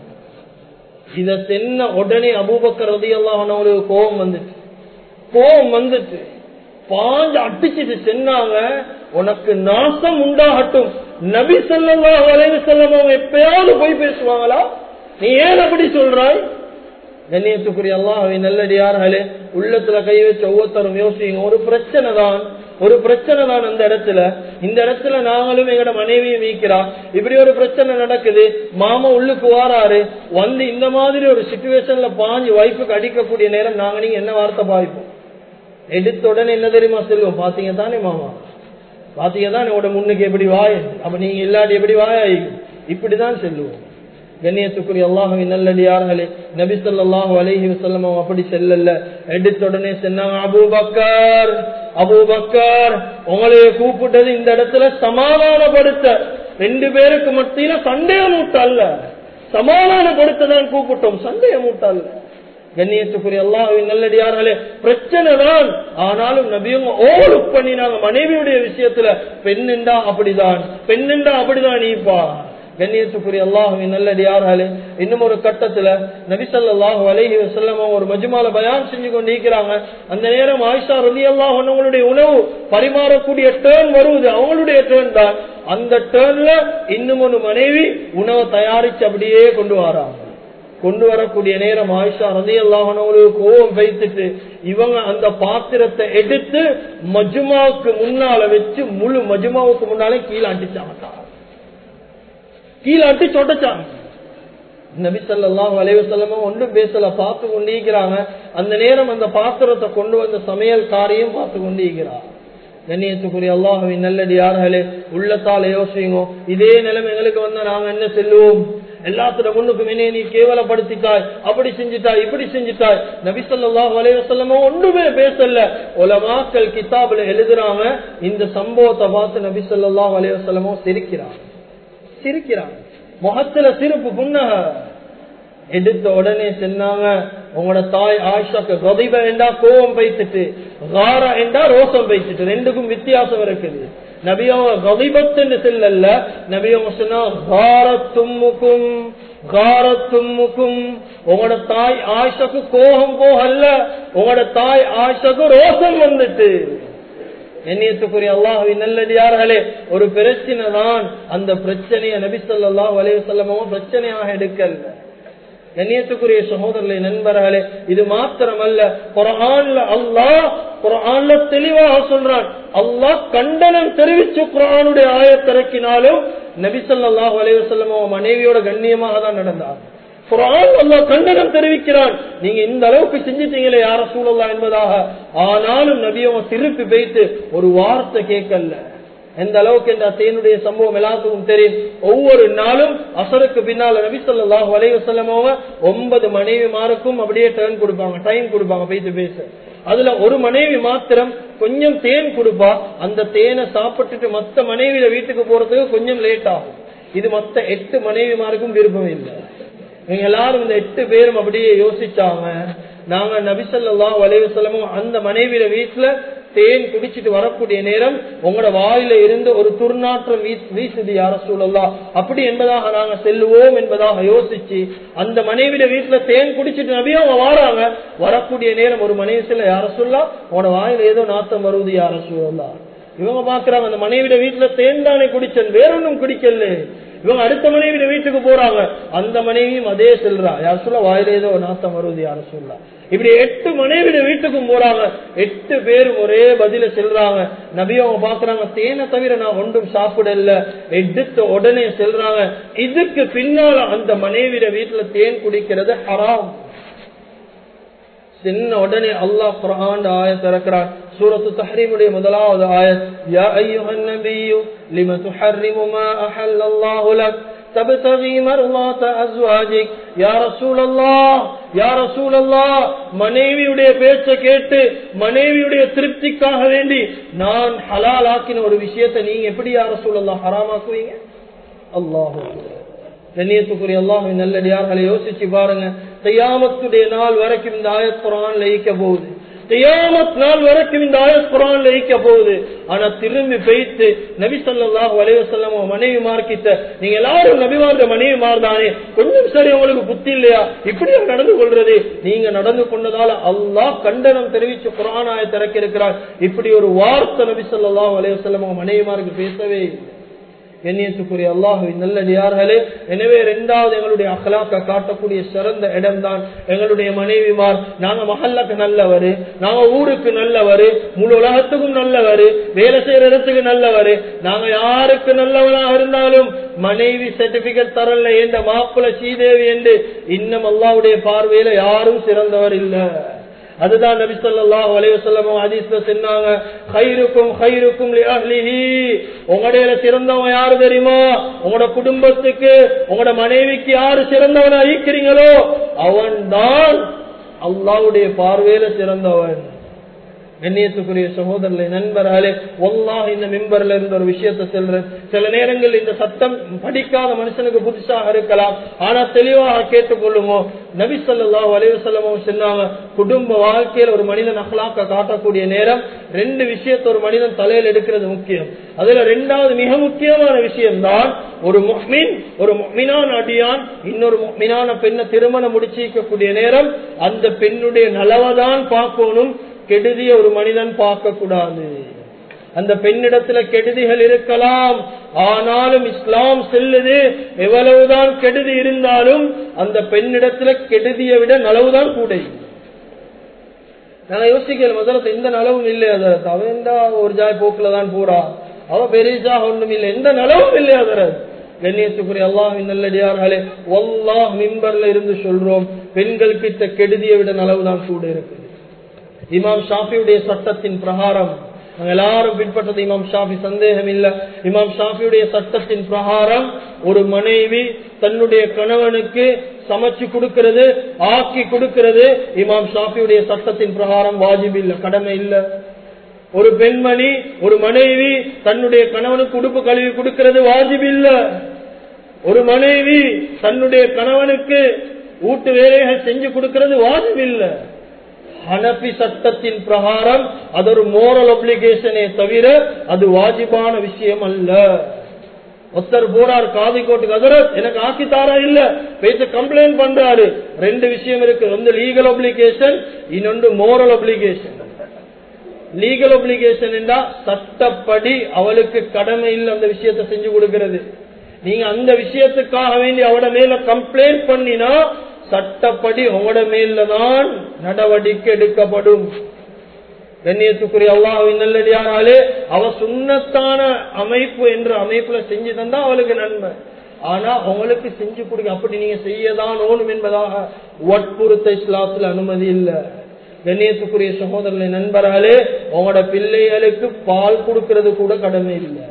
இத சென்ன உடனே அபூபக்கர் ரதி எல்லாம் பண்ணவங்களுக்கு கோபம் வந்துச்சு கோபம் வந்துட்டு பாஞ்சு அடிச்சுட்டு சென்னாங்க உனக்கு நாசம் உண்டாகட்டும் நபி சொல்லா வளைவு செல்லம் அவங்க எப்பயாவது போய் பேசுவாங்களா நீ ஏன் அப்படி சொல்றாய் கண்ணியத்துக்குரிய அல்லாஹை நல்லடியார்களே உள்ளத்துல கை வச்ச ஒவ்வொருத்தரும் யோசிங்க ஒரு பிரச்சனை தான் ஒரு பிரச்சனை தான் அந்த இடத்துல இந்த இடத்துல நாங்களும் எங்கட மனைவியும் மீக்கிறா இப்படி ஒரு பிரச்சனை நடக்குது மாமா உள்ளுக்கு வாராரு வந்து இந்த மாதிரி ஒரு சுச்சுவேஷன்ல பாஞ்சு வைப்புக்கு அடிக்கக்கூடிய நேரம் நாங்க நீங்க என்ன வார்த்தை பாதிப்போம் எடுத்த உடனே என்ன தெரியுமா செல்வோம் பாத்தீங்க தானே மாமா பாத்தீங்க தானே உட முன்னுக்கு எப்படி வாய் அப்ப நீங்க இல்லாட்டி எப்படி வாய் இப்படிதான் செல்லுவோம் கண்ணியத்துக்குரிய அல்லாஹுவின் நல்லடியார்களே நபி சொல்லாஹு அலஹி வசல்லம் அப்படி செல்லல எடுத்த உடனே சொன்னாங்க அபூபக்கர் அபூபக்கர் உங்களைய கூப்பிட்டது இந்த இடத்துல சமாதானப்படுத்த ரெண்டு பேருக்கு மத்தியில சந்தேகம் மூட்டல்ல சமாதானப்படுத்த தான் கூப்பிட்டோம் சந்தேகம் மூட்டல்ல கண்ணியத்துக்குரிய அல்லாஹின் நல்லடியார்களே பிரச்சனை தான் ஆனாலும் நபியும் ஓடு பண்ணினாங்க மனைவியுடைய விஷயத்துல பெண்ணுண்டா அப்படிதான் பெண்ணுண்டா அப்படிதான் நீப்பா கண்ணியத்துக்குரிய அல்லாஹுவின் நல்லடியார்களே இன்னும் ஒரு கட்டத்துல நபிசல்லாஹு அலஹி வசல்லம் ஒரு மஜ்மால பயான் செஞ்சு கொண்டு இருக்கிறாங்க அந்த நேரம் ஆயிஷா ரலி அல்லாஹ் அவங்களுடைய உணவு பரிமாறக்கூடிய டேர்ன் வருவது அவங்களுடைய டேர்ன் தான் அந்த டேர்ன்ல இன்னும் ஒரு மனைவி உணவை தயாரிச்சு அப்படியே கொண்டு வராங்க கொண்டு வரக்கூடிய நேரம் ஆயிஷா ரதி அல்லாஹனவங்களுக்கு கோவம் வைத்துட்டு இவங்க அந்த பாத்திரத்தை எடுத்து மஜுமாவுக்கு முன்னால வச்சு முழு மஜுமாவுக்கு முன்னாலே கீழே அடிச்சாங்க கீழே அடிச்சு ஒட்டச்சாங்க நபி சல்லாஹ் அலைவசல்லமா ஒன்றும் பேசல பார்த்து கொண்டிருக்கிறாங்க அந்த நேரம் அந்த பாத்திரத்தை கொண்டு வந்த சமையல்காரையும் பார்த்து கொண்டிருக்கிறார் கண்ணியத்துக்குரிய அல்லாஹுவின் நல்லடியார்களே உள்ளத்தால யோசிங்க இதே நிலைமை எங்களுக்கு வந்தா நாங்க என்ன செல்லுவோம் எல்லாத்துல முன்னுக்கும் என்ன நீ கேவலப்படுத்திட்டாய் அப்படி செஞ்சுட்டாய் இப்படி செஞ்சுட்டாய் நபிசல்லாஹ் வலைவசல்லமோ ஒன்றுமே பேசல உலமாக்கள் கிதாபுல எழுதுறாங்க இந்த சம்பவத்தை பார்த்து நபிசல்லாஹ் வலைவசல்லமோ சிரிக்கிறாங்க சிரிக்கிறாங்க முகத்துல சிரிப்பு புன்னக எடுத்த உடனே சொன்னாங்க உங்களோட தாய் ஆயிஷாக்கு கதிப என்றா கோவம் வைத்துட்டு காரா என்றா ரோசம் வைத்துட்டு ரெண்டுக்கும் வித்தியாசம் இருக்குது நபியவங்க கதிபத் என்று செல்லல்ல நபியவங்க சொன்னா காரத்தும்முக்கும் காரத்தும்முக்கும் உங்களோட தாய் ஆயிஷாக்கு கோபம் போகல்ல உங்களோட தாய் ஆயிஷாக்கு ரோசம் வந்துட்டு எண்ணியத்துக்குரிய அல்லாஹுவின் நல்லடியார்களே ஒரு பிரச்சனை தான் அந்த பிரச்சனையை நபிசல்லாஹ் வலையுசல்லமோ பிரச்சனையாக எடுக்கல கண்ணியத்துக்குரிய சகோதரர்களை நண்பர்களே இது மாத்திரமல்ல குரான்ல அல்லாஹ் குரான்ல தெளிவாக சொல்றான் அல்லாஹ் கண்டனம் தெரிவிச்சு குரானுடைய ஆயத்திறக்கினாலும் நபிசல்லாஹ் அலைவசல்லமோ மனைவியோட கண்ணியமாக தான் நடந்தார் குரான் அல்லா கண்டனம் தெரிவிக்கிறான் நீங்க இந்த அளவுக்கு செஞ்சிட்டீங்களே யார சூழல்லா என்பதாக ஆனாலும் நபியவ திருப்பி வைத்து ஒரு வார்த்தை கேட்கல எந்த அளவுக்கு என்ற தேனுடைய சம்பவம் எல்லாத்துக்கும் தெரியும் ஒவ்வொரு நாளும் அசருக்கு பின்னால நபி சொல்லாஹ் வலைவ செல்லமோவ ஒன்பது மனைவிமாருக்கும் அப்படியே டேர்ன் கொடுப்பாங்க டைம் கொடுப்பாங்க பேசி பேச அதுல ஒரு மனைவி மாத்திரம் கொஞ்சம் தேன் கொடுப்பா அந்த தேனை சாப்பிட்டுட்டு மத்த மனைவியில வீட்டுக்கு போறதுக்கு கொஞ்சம் லேட் ஆகும் இது மத்த எட்டு மனைவிமாருக்கும் விருப்பம் இல்லை இவங்க எல்லாரும் இந்த எட்டு பேரும் அப்படியே யோசிச்சாங்க நாங்க நபிசல்லா வலைவசலமும் அந்த மனைவியில வீட்டுல தேன் குடிச்சிட்டு வரக்கூடிய நேரம் உங்களோட வாயில இருந்து ஒரு துர்நாற்றம் வீசுது யார சூழல்லா அப்படி என்பதாக நாங்க செல்லுவோம் என்பதாக யோசிச்சு அந்த மனைவியில வீட்டுல தேன் குடிச்சிட்டு நபியும் அவங்க வாராங்க வரக்கூடிய நேரம் ஒரு மனைவி சொல்ல யார சொல்லா உன வாயில ஏதோ நாத்தம் வருவது யார சூழல்லா இவங்க பாக்குறாங்க அந்த மனைவியில வீட்டுல தேன் தானே குடிச்சன் வேற ஒன்றும் குடிக்கல இவங்க அடுத்த மனைவி வீட்டுக்கு போறாங்க அந்த மனைவியும் அதே செல்றா யார் சொல்ல வாயில ஏதோ நாசம் வருவது யார சொல்லலாம் இப்படி எட்டு மனைவிட வீட்டுக்கும் போறாங்க எட்டு பேரும் ஒரே பதில செல்றாங்க நபி அவங்க பாக்குறாங்க தேனை தவிர நான் ஒன்றும் சாப்பிடல எடுத்த உடனே செல்றாங்க இதுக்கு பின்னால அந்த மனைவிட வீட்டுல தேன் குடிக்கிறது ஹராம் சின்ன உடனே அல்லாஹ் குரான் ஆயத் திறக்கிறான் சூரத்து தஹ்ரீமுடைய முதலாவது ஆயத் யா ஐயுஹன் நபியு லிம துஹர்ரிமு மா அஹல்லல்லாஹு லக் தப்தகி மர்லாத அஸ்வாஜிக் யா ரசூலல்லாஹ் யா ரசூலல்லாஹ் மனைவியுடைய பேச்ச கேட்டு மனைவியுடைய திருப்திக்காக வேண்டி நான் ஹலால் ஆக்கின ஒரு விஷயத்தை நீங்க எப்படி யா ரசூலல்லாஹ் ஹராமாக்குவீங்க அல்லாஹு கண்ணியத்துக்குரிய அல்லாஹ் நல்லடியார்களை யோசிச்சு பாருங்க தையாமத்துடைய நாள் வரைக்கும் இந்த ஆயத் குரான் லயிக்க போகுது தியாமத் நாள் வரைக்கும் இந்த ஆயத் குரான் லயிக்க போகுது ஆனா திரும்பி பெய்த்து நபி சொல்லாஹ் வலைவசல்லம் மனைவி மார்க்கிட்ட நீங்க எல்லாரும் நபிமார்ந்த மனைவி மாறுதானே கொஞ்சம் சரி உங்களுக்கு புத்தி இல்லையா இப்படியா நடந்து கொள்றது நீங்க நடந்து கொண்டதால அல்லாஹ் கண்டனம் தெரிவிச்சு குரான் ஆய திறக்க இருக்கிறார் இப்படி ஒரு வார்த்தை நபி சொல்லாஹ் வலைவசல்லம் மனைவிமாருக்கு பேசவே இல்லை கண்ணியத்துக்குரிய அல்லாஹுவின் நல்லடியார்களே எனவே இரண்டாவது எங்களுடைய அகலாக்க காட்டக்கூடிய சிறந்த இடம் தான் எங்களுடைய மனைவிமார் நாங்க மஹல்லாக்கு நல்லவரு நாங்க ஊருக்கு நல்லவரு முழு உலகத்துக்கும் நல்லவரு வேலை செய்யற இடத்துக்கு நல்லவரு நாங்க யாருக்கு நல்லவனாக இருந்தாலும் மனைவி சர்டிபிகேட் தரல என்ற மாப்பிள சீதேவி என்று இன்னும் அல்லாவுடைய பார்வையில யாரும் சிறந்தவர் இல்லை அதுதான் நபி சொல்லாஹ் அலைவசல்லம் ஹதீஸ்ல சொன்னாங்க ஹைருக்கும் ஹைருக்கும் லிஅஹ்லிஹி உங்களுடைய சிறந்தவன் யாரு தெரியுமா உங்களோட குடும்பத்துக்கு உங்களோட மனைவிக்கு யாரு சிறந்தவனா ஈக்கிறீங்களோ அவன் தான் அல்லாவுடைய பார்வையில சிறந்தவன் கண்ணியத்துக்குரிய சகோதரர்களை நண்பர்களே ஒல்லாஹ் இந்த மிம்பர்ல இருந்த ஒரு விஷயத்தை செல்றேன் சில நேரங்கள் இந்த சத்தம் படிக்காத மனுஷனுக்கு புதுசாக இருக்கலாம் ஆனா தெளிவாக கேட்டுக்கொள்ளுமோ நபி சொல்லா வலைவசல்லமும் சொன்னாங்க குடும்ப வாழ்க்கையில் ஒரு மனிதன் அகலாக்க காட்டக்கூடிய நேரம் ரெண்டு விஷயத்தை ஒரு மனிதன் தலையில் எடுக்கிறது முக்கியம் அதுல ரெண்டாவது மிக முக்கியமான விஷயம் தான் ஒரு முஹ்மின் ஒரு முஹ்மினான அடியான் இன்னொரு முஹ்மினான பெண்ணை திருமணம் முடிச்சிக்கக்கூடிய நேரம் அந்த பெண்ணுடைய நலவதான் பார்க்கணும் கெடுதிய ஒரு மனிதன் பார்க்க கூடாது அந்த பெண்ணிடத்துல கெடுதிகள் இருக்கலாம் ஆனாலும் இஸ்லாம் செல்லுது எவ்வளவுதான் கெடுதி இருந்தாலும் அந்த பெண்ணிடத்துல கெடுதியை விட நலவுதான் கூட நான் யோசிக்கல முதல்ல எந்த நலவும் இல்லை அதற்கு அவன் ஒரு ஜாய் போக்குல தான் போறா அவ பெரிசா ஒண்ணும் இல்லை எந்த நலவும் இல்லை அதற்கு கண்ணியத்துக்குரிய அல்லாஹின் நல்லடியார்களே ஒல்லாஹ் மிம்பர்ல இருந்து சொல்றோம் பெண்கள் கிட்ட கெடுதியை விட நலவுதான் கூட இருக்குது இமாம் ஷாஃபியுடைய சட்டத்தின் பிரகாரம் நாங்க எல்லாரும் பின்பற்றது இமாம் ஷாஃபி சந்தேகம் இல்ல இமாம் ஷாஃபியுடைய சட்டத்தின் பிரகாரம் ஒரு மனைவி தன்னுடைய கணவனுக்கு சமைச்சு கொடுக்கிறது ஆக்கி கொடுக்கிறது இமாம் ஷாஃபியுடைய சட்டத்தின் பிரகாரம் வாஜிப் இல்ல கடமை இல்ல ஒரு பெண்மணி ஒரு மனைவி தன்னுடைய கணவனுக்கு உடுப்பு கழுவி கொடுக்கிறது வாஜிப் இல்ல ஒரு மனைவி தன்னுடைய கணவனுக்கு ஊட்டு வேலைகள் செஞ்சு கொடுக்கிறது வாஜிப் இல்லை ஹனபி சட்டத்தின் பிரகாரம் அது ஒரு மோரல் அப்ளிகேஷனே தவிர அது வாஜிபான விஷயம் அல்ல ஒருத்தர் போறார் காதிக்கோட்டுக்கு அதரத் எனக்கு ஆக்கி தாரா இல்ல பேச கம்ப்ளைண்ட் பண்றாரு ரெண்டு விஷயம் இருக்கு ஒன்று லீகல் அப்ளிகேஷன் இன்னொன்று மோரல் அப்ளிகேஷன் லீகல் அப்ளிகேஷன் என்றா சட்டப்படி அவளுக்கு கடமை இல்லை அந்த விஷயத்தை செஞ்சு கொடுக்கிறது நீங்க அந்த விஷயத்துக்காக வேண்டி அவட மேல கம்ப்ளைண்ட் பண்ணினா சட்டப்படி உங்களோட மேலதான் நடவடிக்கை எடுக்கப்படும் கண்ணியத்துக்குரிய அல்லாஹின் நல்லடியானாலே அவ சுண்ணத்தான அமைப்பு என்ற அமைப்புல செஞ்சு தந்தா அவளுக்கு நன்மை ஆனா உங்களுக்கு செஞ்சு கொடுக்க அப்படி நீங்க செய்யதான் ஓணும் என்பதாக வற்புறுத்த இஸ்லாத்துல அனுமதி இல்லை கண்ணியத்துக்குரிய சகோதரர்களை நண்பர்களே உங்களோட பிள்ளைகளுக்கு பால் கொடுக்கறது கூட கடமை இல்லை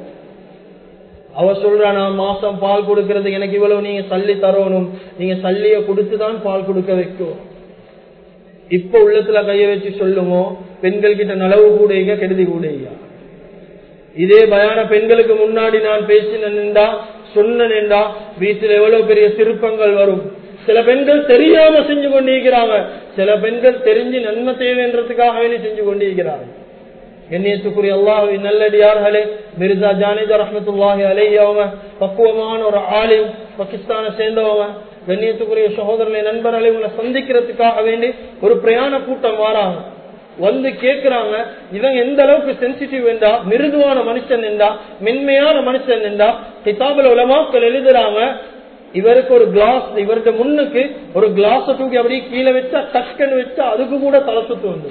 அவ சொல்றா நான் மாசம் பால் கொடுக்கறது எனக்கு இவ்வளவு நீங்க சல்லி தரணும் நீங்க சல்லிய கொடுத்துதான் பால் கொடுக்க வைக்கும் இப்ப உள்ளத்துல கைய வச்சு சொல்லுமோ பெண்கள் கிட்ட நலவு கூடையா கெடுதி கூடையா இதே பயான பெண்களுக்கு முன்னாடி நான் பேசினேன்டா சொன்னேன்டா வீட்டுல எவ்வளவு பெரிய திருப்பங்கள் வரும் சில பெண்கள் தெரியாம செஞ்சு கொண்டிருக்கிறாங்க சில பெண்கள் தெரிஞ்சு நன்மை தேவைன்றதுக்காக வேண்டி செஞ்சு கொண்டிருக்கிறாங்க கண்ணியத்துக்குரிய அல்லாஹின் நல்லடியார்களே மிர்சா ஜானிதா ரஹமத்துல்லாஹி அலேஹி அவங்க பக்குவமான ஒரு ஆலிம் பாகிஸ்தானை சேர்ந்தவங்க கண்ணியத்துக்குரிய சகோதரர்களை நண்பர்களை உங்களை சந்திக்கிறதுக்காக வேண்டி ஒரு பிரயாண கூட்டம் வாராங்க வந்து கேக்குறாங்க இவங்க எந்த அளவுக்கு சென்சிட்டிவ் என்றா மிருதுவான மனுஷன் என்றா மென்மையான மனுஷன் என்றா கிதாபுல உலமாக்கள் எழுதுறாங்க இவருக்கு ஒரு கிளாஸ் இவருக்கு முன்னுக்கு ஒரு கிளாஸ் தூக்கி அப்படியே கீழே வச்சா டக்குன்னு வச்சா அதுக்கு கூட தலை சுத்து வந்து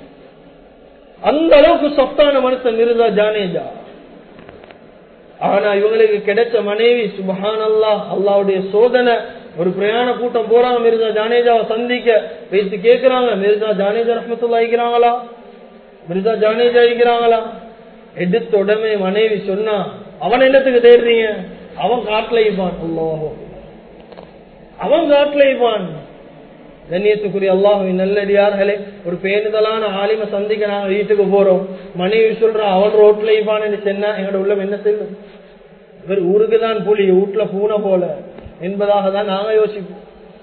அந்த அளவுக்கு சொத்தான மனுஷன் மிருதா ஜானேஜா ஆனா இவங்களுக்கு கிடைச்ச மனைவி சுபஹான் அல்லா அல்லாவுடைய சோதனை ஒரு பிரயாண கூட்டம் போறாங்க மிர்சா ஜானேஜாவை சந்திக்க வைத்து கேட்கிறாங்க மிர்சா ஜானேஜா ரஹமத்துல்லா ஆகிக்கிறாங்களா மிர்சா ஜானேஜா ஆகிக்கிறாங்களா எடுத்த உடனே மனைவி சொன்னா அவன் என்னத்துக்கு தேடுறீங்க அவன் காட்டுல இருப்பான் அல்லாஹோ அவன் காட்டுல இருப்பான் கண்ணியத்துக்குரிய அல்லாஹுவின் நல்லடியார்களே ஒரு பேணுதலான ஆலிம சந்திக்க நாங்க வீட்டுக்கு போறோம் மனைவி சொல்ற அவன் ரோட்ல இருப்பான்னு சொன்னா எங்களோட உள்ளம் என்ன செல்லும் இவர் ஊருக்கு தான் புலி வீட்டுல பூனை போல என்பதாக தான் நாங்க யோசிப்போம்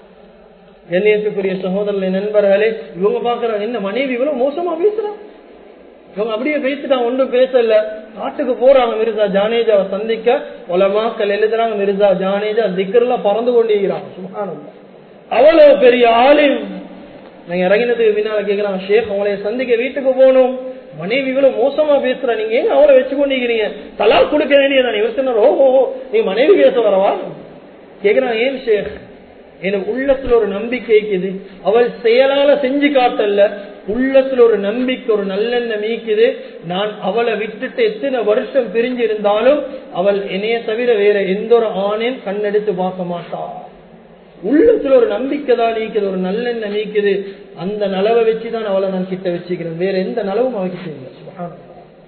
கண்ணியத்துக்குரிய சகோதரர்களை நண்பர்களே இவங்க பாக்குறாங்க என்ன மனைவி இவ்வளவு மோசமா பேசுறான் இவங்க அப்படியே பேசிட்டாங்க ஒன்றும் பேசல காட்டுக்கு போறாங்க மிர்சா ஜானேஜாவை சந்திக்க உலமாக்கள் எழுதுறாங்க மிர்சா ஜானேஜா திக்கர்ல பறந்து கொண்டிருக்கிறாங்க சுகானம் அவ்வளவு பெரிய ஆளின் நீங்க இறங்கினதுக்கு பின்னால கேக்குறாங்க ஷேக் அவளைய சந்திக்க வீட்டுக்கு போகணும் மனைவி இவ்வளவு மோசமா பேசுற நீங்க ஏன் அவளை வச்சு கொண்டிருக்கிறீங்க தலா கொடுக்க வேண்டியதான் இவர் சொன்னார் ஓஹோ நீ மனைவி பேச வரவா கேக்குறான் ஏன் ஷேக் எனக்கு உள்ளத்துல ஒரு நம்பிக்கை இருக்குது அவள் செயலால செஞ்சு காட்டல உள்ளத்துல ஒரு நம்பிக்கை ஒரு நல்லெண்ணம் மீக்குது நான் அவளை விட்டுட்டு எத்தனை வருஷம் பிரிஞ்சு இருந்தாலும் அவள் என்னைய தவிர வேற எந்த ஒரு ஆணையும் கண்ணெடுத்து பார்க்க மாட்டா உள்ளத்துல ஒரு நம்பிக்கை தான் நீக்குது ஒரு நல்லெண்ணம் நீக்குது அந்த நலவை வச்சுதான் அவளை நான் கிட்ட வச்சுக்கிறேன் வேற எந்த நலவும் அவகிட்ட இல்லை சுபஹானல்லாஹ்.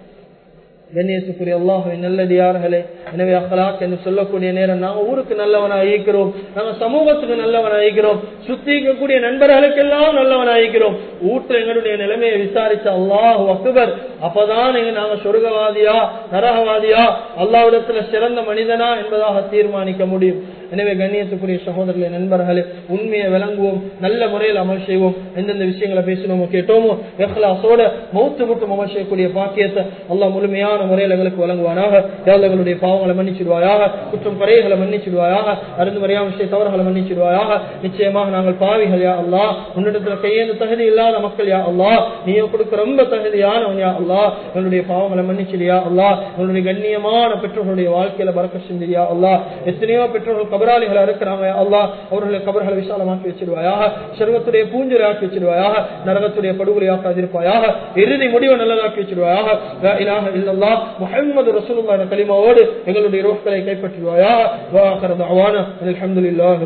கண்ணியத்துக்குரிய அல்லாஹுவின் நல்லடியார்களே எனவே அகலாக் என்று சொல்லக்கூடிய நேரம் நாங்க ஊருக்கு நல்லவனா இருக்கிறோம் நாங்க சமூகத்துக்கு நல்லவனா இருக்கிறோம் சுத்தி இருக்கக்கூடிய நண்பர்களுக்கெல்லாம் நல்லவனா இருக்கிறோம் ஊற்று எங்களுடைய நிலைமையை விசாரிச்ச அல்லாஹ் அக்பர் அப்பதான் எங்க நாங்க சொர்க்கவாதியா நரகவாதியா அல்லாவிடத்துல சிறந்த மனிதனா என்பதாக தீர்மானிக்க முடியும் எனவே கண்ணியத்துக்குரிய சகோதரர்களே நண்பர்களே உண்மையை விளங்குவோம் நல்ல முறையில் அமல் செய்வோம் எந்தெந்த விஷயங்களை பேசணுமோ கேட்டோமோ எஹ்லாசோட மௌத்து முட்டும் அமல் செய்யக்கூடிய பாக்கியத்தை அல்லாஹ் முழுமையான முறையில் எங்களுக்கு வழங்குவானாக யாழ் எங்களுடைய பாவங்களை மன்னிச்சிடுவாயாக குற்றம் குறைகளை மன்னிச்சிடுவாயாக அருந்து மறையாம விஷய தவறுகளை மன்னிச்சிடுவாயாக நிச்சயமாக நாங்கள் பாவிகள் யா அல்லாஹ் உன்னிடத்துல கையேந்த தகுதி இல்லாத மக்கள் யா அல்லாஹ் நீயோ கொடுக்க ரொம்ப தகுதியானவன் யா அல்லாஹ் எங்களுடைய பாவங்களை மன்னிச்சிடியா அல்லாஹ் எங்களுடைய கண்ணியமான பெற்றோர்களுடைய வாழ்க்கையில பறக்க செஞ்சிரியா அல்லாஹ் எத்தனையோ பெற்றோர்கள் கபராளிகளா இருக்கிறாங்க யா அல்லாஹ் அவர்களை கபர்களை விசாலமாக்கி வச்சிருவாயாக சர்வத்துடைய பூஞ்சரை ஆக்கி வச்சிருவாயாக நரகத்துடைய படுகொலை ஆக்காதிருப்பாயாக இறுதி முடிவை நல்லதாக்கி வச்சிருவாயாக லா இலாஹ இல்லல்லாஹ் முஹம்மது ரசூலுல்லாஹ் என்ற கலிமாவோடு எங்களுடைய ரோஹ்களை கைப்பற்றுவாயாக வாஹர தஅவானா அல்ஹம்துலில்லாஹ்